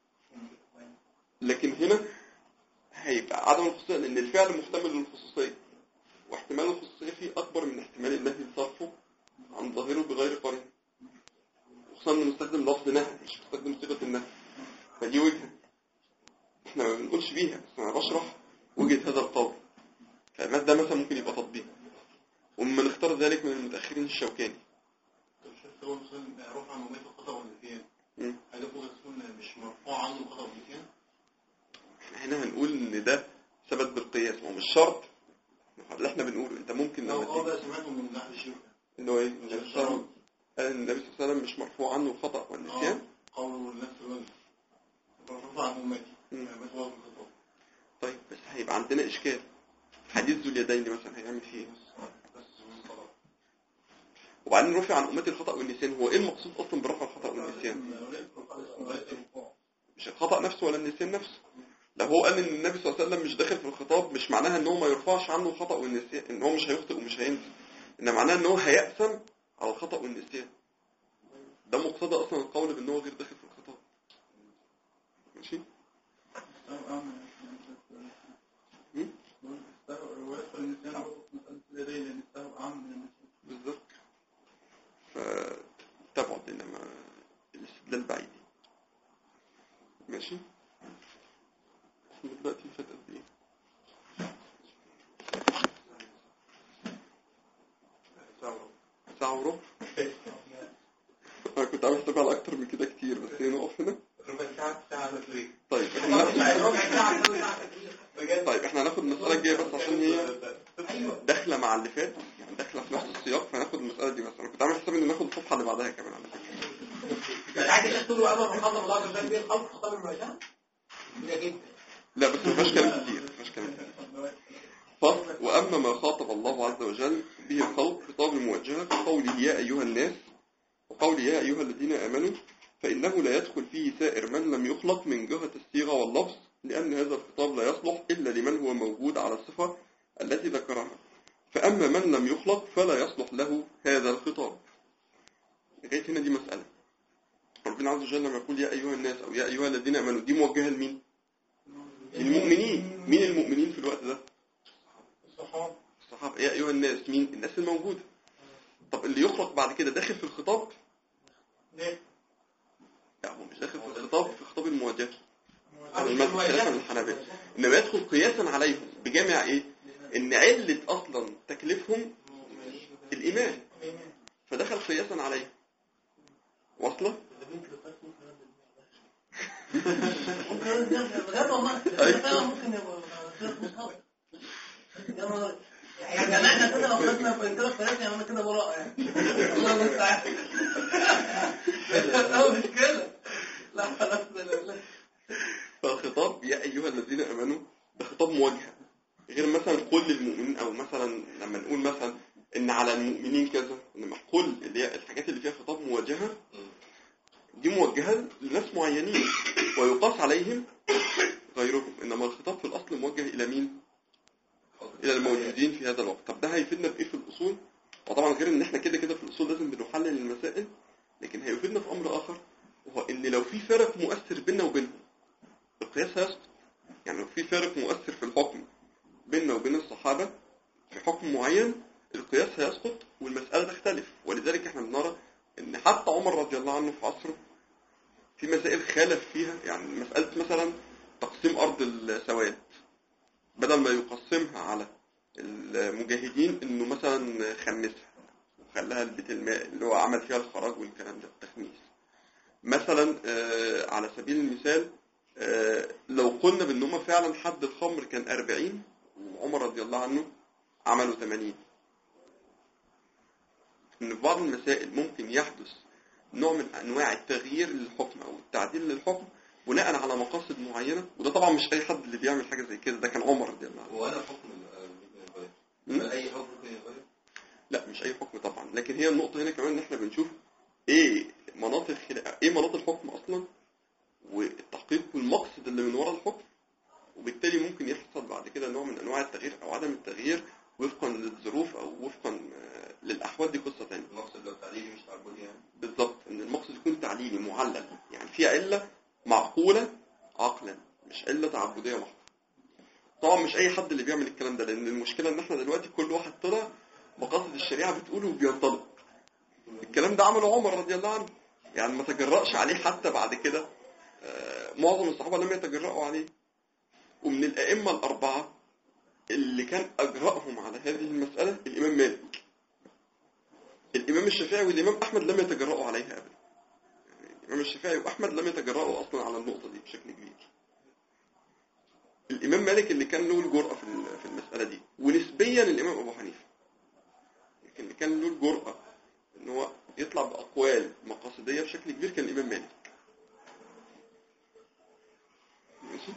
لكن هنا هيبقى عدم الخصوصية لأن الفعل محتمل للخصوصية واحتمال الخصوصية فيه أكبر من احتمال النهي لصرفه عن ظاهره بغير قرين وخصوصا إنه مستخدم لفظ نهي مش مستخدم صيغة النهي فدي وجهة احنا ما بنقولش بيها بس أنا بشرح وجهة هذا القول فالمات ده مثلا ممكن يبقى تطبيق ومن اختار ذلك من المتأخرين الشوكاني الشيخ هو مسلم رفع عن أمية الخطأ والنسيان مم. هل يقول الرسول مش مرفوع عنه الخطأ والنسيان؟ احنا هنا هنقول ان ده ثبت بالقياس ما هو مش شرط اللي احنا بنقوله انت ممكن لو لما اه تيجي بقى سمعته من أحد الشيوخ اللي هو ايه النبي صلى الله عليه وسلم قال ان النبي صلى الله عليه وسلم مش مرفوع عنه الخطأ والنسيان قول نفس الوجه رفع عن أمتي مم. بس هو في الخطأ طيب بس هيبقى عندنا اشكال حديث ذو اليدين مثلا هيعمل فيه ايه بس من صلاة وبعدين رفع عن امتي الخطأ والنسيان هو ايه المقصود اصلا برفع الخطأ والنسيان مش الخطأ نفسه ولا النسيان نفسه لو هو قال ان النبي صلى الله عليه وسلم مش داخل في الخطاب مش معناها ان هو ما يرفعش عنه الخطأ والنسيان ان هو مش هيخطئ ومش هينسى ان معناه ان هو هيأثم على الخطأ والنسيان ده مقتضى اصلا القول بان هو غير داخل في الخطاب ماشي مم؟ ويدخل النسيان على مسألة اليدين لأن السهو أعم من النسيان بالظبط فتبعد انما الاستدلال بعيد ماشي احنا دلوقتي فات قد ايه ساعة وربع انا كنت عامل حساب على اكتر من كده كتير بس هي نقف هنا ربع ساعة ساعة تسويق ايوه داخله مع اللي فات يعني داخله في نفس السياق فناخد المساله دي مثلا كنت عامل حسابي ان ناخد الصفحه اللي بعدها كمان على فكره انت عايز الشيخ تقول له امر محضر الله عز وجل به الخلق خطاب المواجهه ده جدا لا بس ما فيهاش كلام كتير ما فيهاش كلام كتير فصل واما ما خاطب الله عز وجل به الخلق خطاب الموجهه كقوله يا ايها الناس وقوله يا ايها الذين امنوا فانه لا يدخل فيه سائر من لم يخلق من جهه الصيغه واللفظ لان هذا الخطاب لا يصلح الا لمن هو موجود على الصفه التي ذكرها فاما من لم يخلق فلا يصلح له هذا الخطاب لغايه هنا دي مساله ربنا عز وجل لما يقول يا ايها الناس او يا ايها الذين امنوا دي موجهه لمين المؤمنين مين المؤمنين في الوقت ده الصحابه الصحابة يا أيها الناس مين الناس الموجودة طب اللي يخلق بعد كده داخل في الخطاب ليه؟ لا هو مش داخل في الخطاب في خطاب المواجهة عارف المذهب المواجهة؟ خلافا للحنابلة إنما يدخل قياسا عليهم بجامع إيه إن علة أصلا تكليفهم الإيمان فدخل قياسا عليهم واصلة ممكن بجد والله فعلا ممكن يبقى شيخ مصاب يا نهار يعني احنا كده لو خدنا في انترا ثلاثة يعني كده براءة يعني الله المستعان لا مش كده لا خلاص لا لا فالخطاب يا أيها الذين آمنوا ده خطاب مواجهة غير مثلا قل للمؤمنين أو مثلا لما نقول مثلا إن على المؤمنين كذا إنما قل اللي هي الحاجات اللي فيها خطاب موجهة دي موجهة لناس معينين ويقاس عليهم غيرهم إنما الخطاب في الأصل موجه إلى مين؟ إلى الموجودين في هذا الوقت طب ده هيفيدنا بإيه في الأصول؟ وطبعا غير إن إحنا كده كده في الأصول لازم بنحلل المسائل لكن هيفيدنا في أمر آخر وهو إن لو في فرق مؤثر بيننا وبينهم القياس هيسقط يعني لو في فارق مؤثر في الحكم بيننا وبين الصحابة في حكم معين القياس هيسقط والمسألة تختلف ولذلك احنا بنرى ان حتى عمر رضي الله عنه في عصره في مسائل خالف فيها يعني مسألة مثلا تقسيم أرض السواد بدل ما يقسمها على المجاهدين انه مثلا خمسها وخلاها البيت الماء اللي هو عمل فيها الخراج والكلام ده التخميس مثلا آه، على سبيل المثال آه، لو قلنا بان هم فعلا حد الخمر كان 40 وعمر رضي الله عنه عملوا 80 ان في بعض المسائل ممكن يحدث نوع من انواع التغيير للحكم او التعديل للحكم بناء على مقاصد معينه وده طبعا مش اي حد اللي بيعمل حاجه زي كده ده كان عمر رضي الله عنه وانا حكم ال- الغير م? هل اي حكم ممكن يتغير؟ لا مش اي حكم طبعا لكن هي النقطه هنا كمان ان احنا بنشوف ايه مناط الخلاف ايه مناط الحكم اصلا والتحقيق والمقصد اللي من وراء الحكم وبالتالي ممكن يحصل بعد كده نوع من انواع التغيير او عدم التغيير وفقا للظروف او وفقا آه، للاحوال دي قصه ثانيه المقصد لو تعليمي مش تعبدي يعني بالظبط ان المقصد يكون تعليمي معلل يعني في عله معقوله عقلا مش عله تعبديه محضه طبعا مش اي حد اللي بيعمل الكلام ده لان المشكله ان احنا دلوقتي كل واحد طلع مقاصد الشريعه بتقوله وبينطلق الكلام ده عمله عمر رضي الله عنه يعني ما تجرأش عليه حتى بعد كده آه، معظم الصحابه لم يتجرأوا عليه ومن الائمه الاربعه اللي كان اجرأهم على هذه المساله الامام مالك الامام الشافعي والامام احمد لم يتجرأوا عليها ابدا يعني الامام الشافعي واحمد لم يتجرأوا اصلا على النقطه دي بشكل كبير الامام مالك اللي كان له الجرأه في ال- في المساله دي ونسبيا الامام ابو حنيفه لكن اللي كان له الجرأه ان هو يطلع باقوال مقاصديه بشكل كبير كان الامام مالك ماشي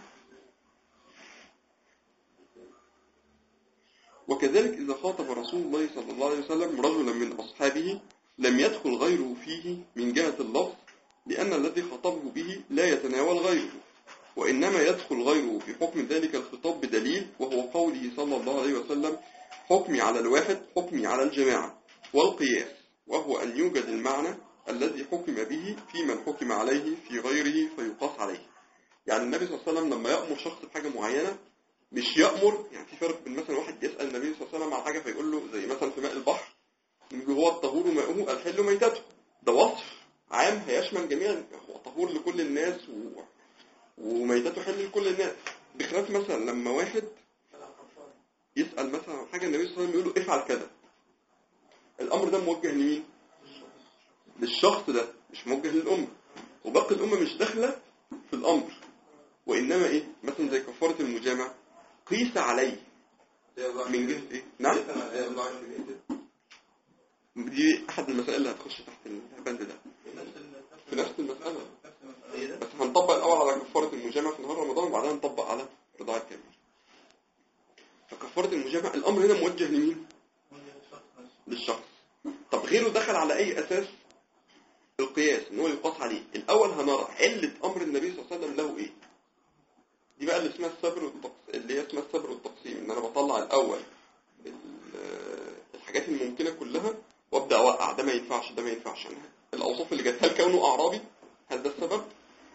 وكذلك إذا خاطب رسول الله صلى الله عليه وسلم رجلا من أصحابه لم يدخل غيره فيه من جهة اللفظ لأن الذي خطبه به لا يتناول غيره وإنما يدخل غيره في حكم ذلك الخطاب بدليل وهو قوله صلى الله عليه وسلم حكمي على الواحد حكمي على الجماعة والقياس وهو أن يوجد المعنى الذي حكم به في من حكم عليه في غيره فيقاس عليه يعني النبي صلى الله عليه وسلم لما يأمر شخص بحاجة معينة مش يأمر يعني في فرق بين مثلا واحد يسأل النبي صلى الله عليه وسلم على حاجة فيقول له زي مثلا في ماء البحر يقول هو الطهور ماؤه الحل ميتته ده وصف عام هيشمل جميع هو طهور لكل الناس و... وميتته حل لكل الناس بخلاف مثلا لما واحد يسأل مثلا عن حاجة النبي صلى الله عليه وسلم يقول له افعل كذا الأمر ده موجه لمين؟ للشخص ده مش موجه للأمة وباقي الأمة مش داخلة في الأمر وإنما إيه؟ مثلا زي كفارة المجامع قيس عليه من جهة ايه نعم زي الله عشر جنيه دي احد المسائل اللي هتخش تحت البند ده في نفس المسألة بس هنطبق الأول على كفارة المجامع في نهار رمضان وبعدها نطبق على رضاع الكبير فكفارة المجامع الأمر هنا موجه لمين؟ للشخص طب غيره دخل على أي أساس القياس إن هو يقاس عليه الأول هنرى علة أمر النبي صلى الله عليه وسلم له إيه؟ دي بقى اللي اسمها الصبر والتقسيم اللي هي اسمها الصبر والتقسيم إن أنا بطلع الأول ال- الحاجات الممكنة كلها وابدا اوقع ده ما ينفعش ده ما ينفعش يعني الاوصاف اللي جت هل كونه اعرابي هل ده السبب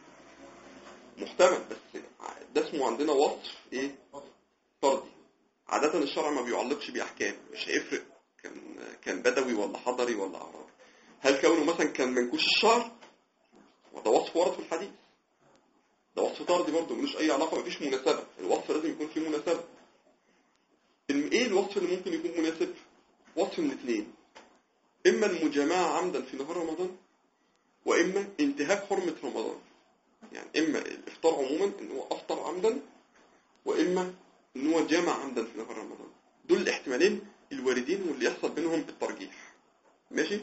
محتمل بس ده اسمه عندنا وصف ايه فردي عادة الشرع ما بيعلقش بأحكام مش هيفرق كان كان بدوي ولا حضري ولا أعرابي هل كونه مثلا كان منكوش الشعر وده وصف ورد في الحديث ده وصف طردي برضه ملوش أي علاقة مفيش مناسبة الوصف لازم يكون فيه مناسبة الم- ايه الوصف اللي ممكن يكون مناسب وصف من اثنين إما المجامعة عمدا في نهار رمضان وإما انتهاك حرمة رمضان يعني إما الإفطار عموما إن هو أفطر عمدا وإما إن هو جامع عمدا في نهار رمضان دول الاحتمالين الواردين واللي يحصل بينهم الترجيح ماشي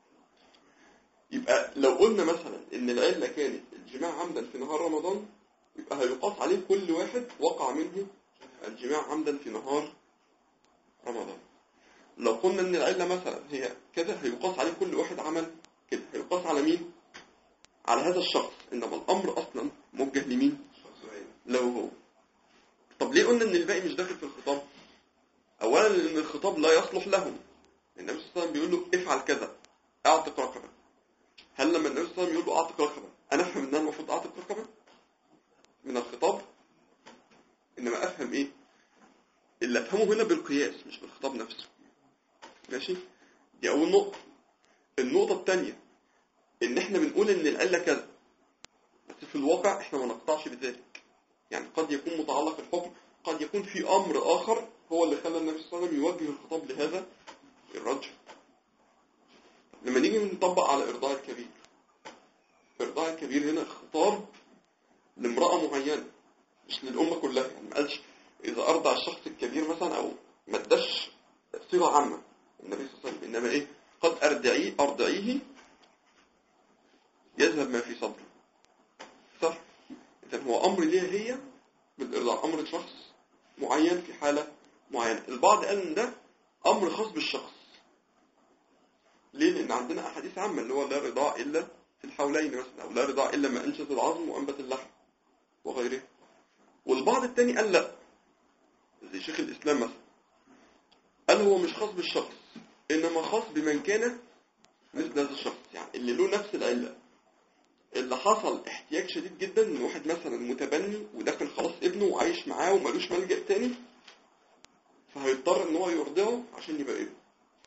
يبقى لو قلنا مثلا إن العلة كانت الجماع عمدا في نهار رمضان يبقى هيقاس عليه كل واحد وقع منه الجماع عمدا في نهار رمضان لو قلنا ان العلة مثلا هي كده هيقاس عليه كل واحد عمل كده هيقاس على مين على هذا الشخص انما الامر اصلا موجه لمين لو هو طب ليه قلنا ان الباقي مش داخل في الخطاب اولا لان الخطاب لا يصلح لهم النبي صلى الله عليه وسلم بيقول له افعل كذا اعتق رقبه هل لما النبي صلى الله عليه وسلم يقول له اعتق رقبه انا افهم ان انا المفروض اعتق رقبه من الخطاب انما افهم ايه اللي افهمه هنا بالقياس مش بالخطاب نفسه ماشي دي اول نقطة النقطة الثانية ان احنا بنقول ان العلة كذا بس في الواقع احنا ما نقطعش بذلك يعني قد يكون متعلق الحكم قد يكون في امر اخر هو اللي خلى النبي صلى الله عليه وسلم يوجه الخطاب لهذا الرجل لما نيجي نطبق على ارضاء الكبير ارضاء الكبير هنا خطاب لامرأة معينة مش للأمة كلها يعني ما قالش إذا أرضع الشخص الكبير مثلا أو ما اداش صيغة عامة النبي صلى الله عليه وسلم إنما إيه قد أرضعيه أرضعيه يذهب ما في صدره صح إذا هو أمر ليها هي بالإرضاع أمر شخص معين في حالة معينة البعض قال إن ده أمر خاص بالشخص ليه؟ لأن عندنا أحاديث عامة اللي هو لا رضاع إلا في الحولين مثلا أو لا رضاع إلا ما أنشز العظم وأنبت اللحم وغيره والبعض التاني قال لا زي شيخ الإسلام مثلا قال هو مش خاص بالشخص إنما خاص بمن كان مثل هذا الشخص يعني اللي له نفس العلة اللي حصل احتياج شديد جدا من واحد مثلا متبني وداخل خلاص ابنه وعايش معاه ومالوش ملجأ تاني فهيضطر ان هو يرضعه عشان يبقى ابنه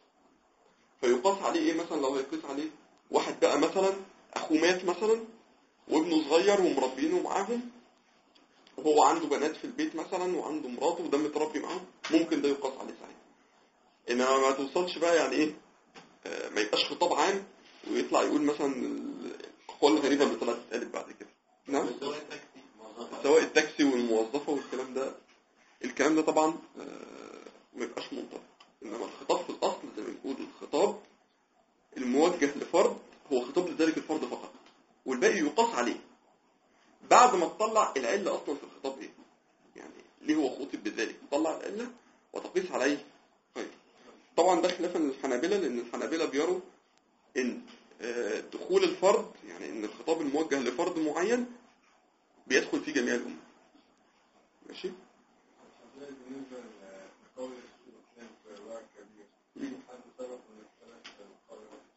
فيقاس عليه ايه مثلا لو هيقيس عليه واحد بقى مثلا اخوه مات مثلا وابنه صغير ومربينه معاهم وهو عنده بنات في البيت مثلا وعنده مراته وده متربي معاهم ممكن ده يقاس عليه ساعتها انما ما توصلش بقى يعني ايه آه، ما يبقاش خطاب عام ويطلع يقول مثلا الاقوال الغريبه اللي طلعت اتقالت بعد كده نعم سواء التاكسي والموظفه والكلام ده الكلام ده طبعا آه، ما يبقاش منطبق انما الخطاب في الاصل زي ما بنقول الخطاب الموجه لفرد هو خطاب لذلك الفرد فقط والباقي يقاس عليه بعد ما تطلع العله اصلا في الخطاب ايه يعني ليه هو خطب بذلك تطلع العله وتقيس عليه طيب طبعا ده خلافا للحنابلة لأن الحنابلة بيروا إن آه، دخول الفرد يعني إن الخطاب الموجه لفرد معين بيدخل فيه جميع الأمة ماشي؟ بالنسبة لقول الإسلام في الرواية الكبير حد سبق من الثلاثة القول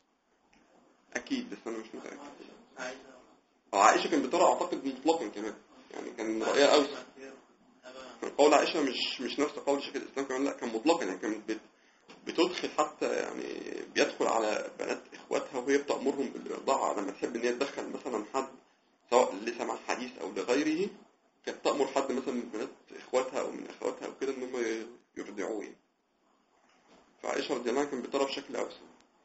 أكيد بس أنا مش متأكد آه، عائشة كانت بترى أعتقد مطلقا كمان يعني كان رأيها أوسع كان قول عائشة مش مش نفس قول شيخ الإسلام كمان لا كان مطلقا يعني كانت بت بتدخل حتى يعني بيدخل على بنات إخواتها وهي بتأمرهم بالرضاعة لما تحب إن هي تدخل مثلا حد سواء لسمع الحديث أو لغيره كانت تأمر حد مثلا من بنات إخواتها أو من أخواتها أو كده إن هم يرضعوه يعني. فعائشة رضي الله عنها كانت بترى بشكل أوسع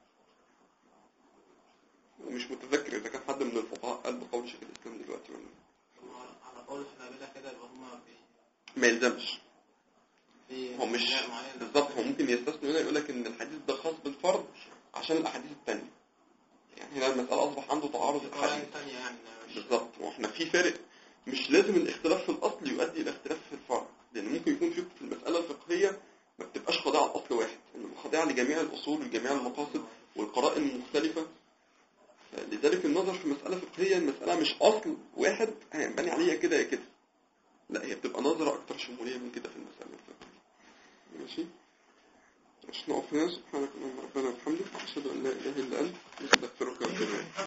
ومش متذكر إذا كان حد من الفقهاء قال بقول شيخ الإسلام دلوقتي ولا لا. على قول الحنابلة كده اللي هم ما يلزمش هو مش بالظبط هو ممكن يستثنوا هنا يقول لك ان الحديث ده خاص بالفرد عشان الاحاديث الثانيه يعني هنا المساله اصبح عنده تعارض احاديث ثانية يعني بالظبط واحنا في فرق مش لازم الاختلاف في الاصل يؤدي الى اختلاف في الفرع لان ممكن يكون في في المساله الفقهيه ما بتبقاش خاضعه لاصل واحد انما خاضعه لجميع الاصول وجميع المقاصد والقرائن المختلفه لذلك النظر في مساله فقهيه المساله مش اصل واحد هينبني عليها كده يا كده لا هي بتبقى نظره اكتر شموليه من كده في المساله الفقهيه ماشي مش نقف هنا سبحانك اللهم ربنا وبحمدك اشهد ان لا اله الا انت نستغفرك ونتوب اليك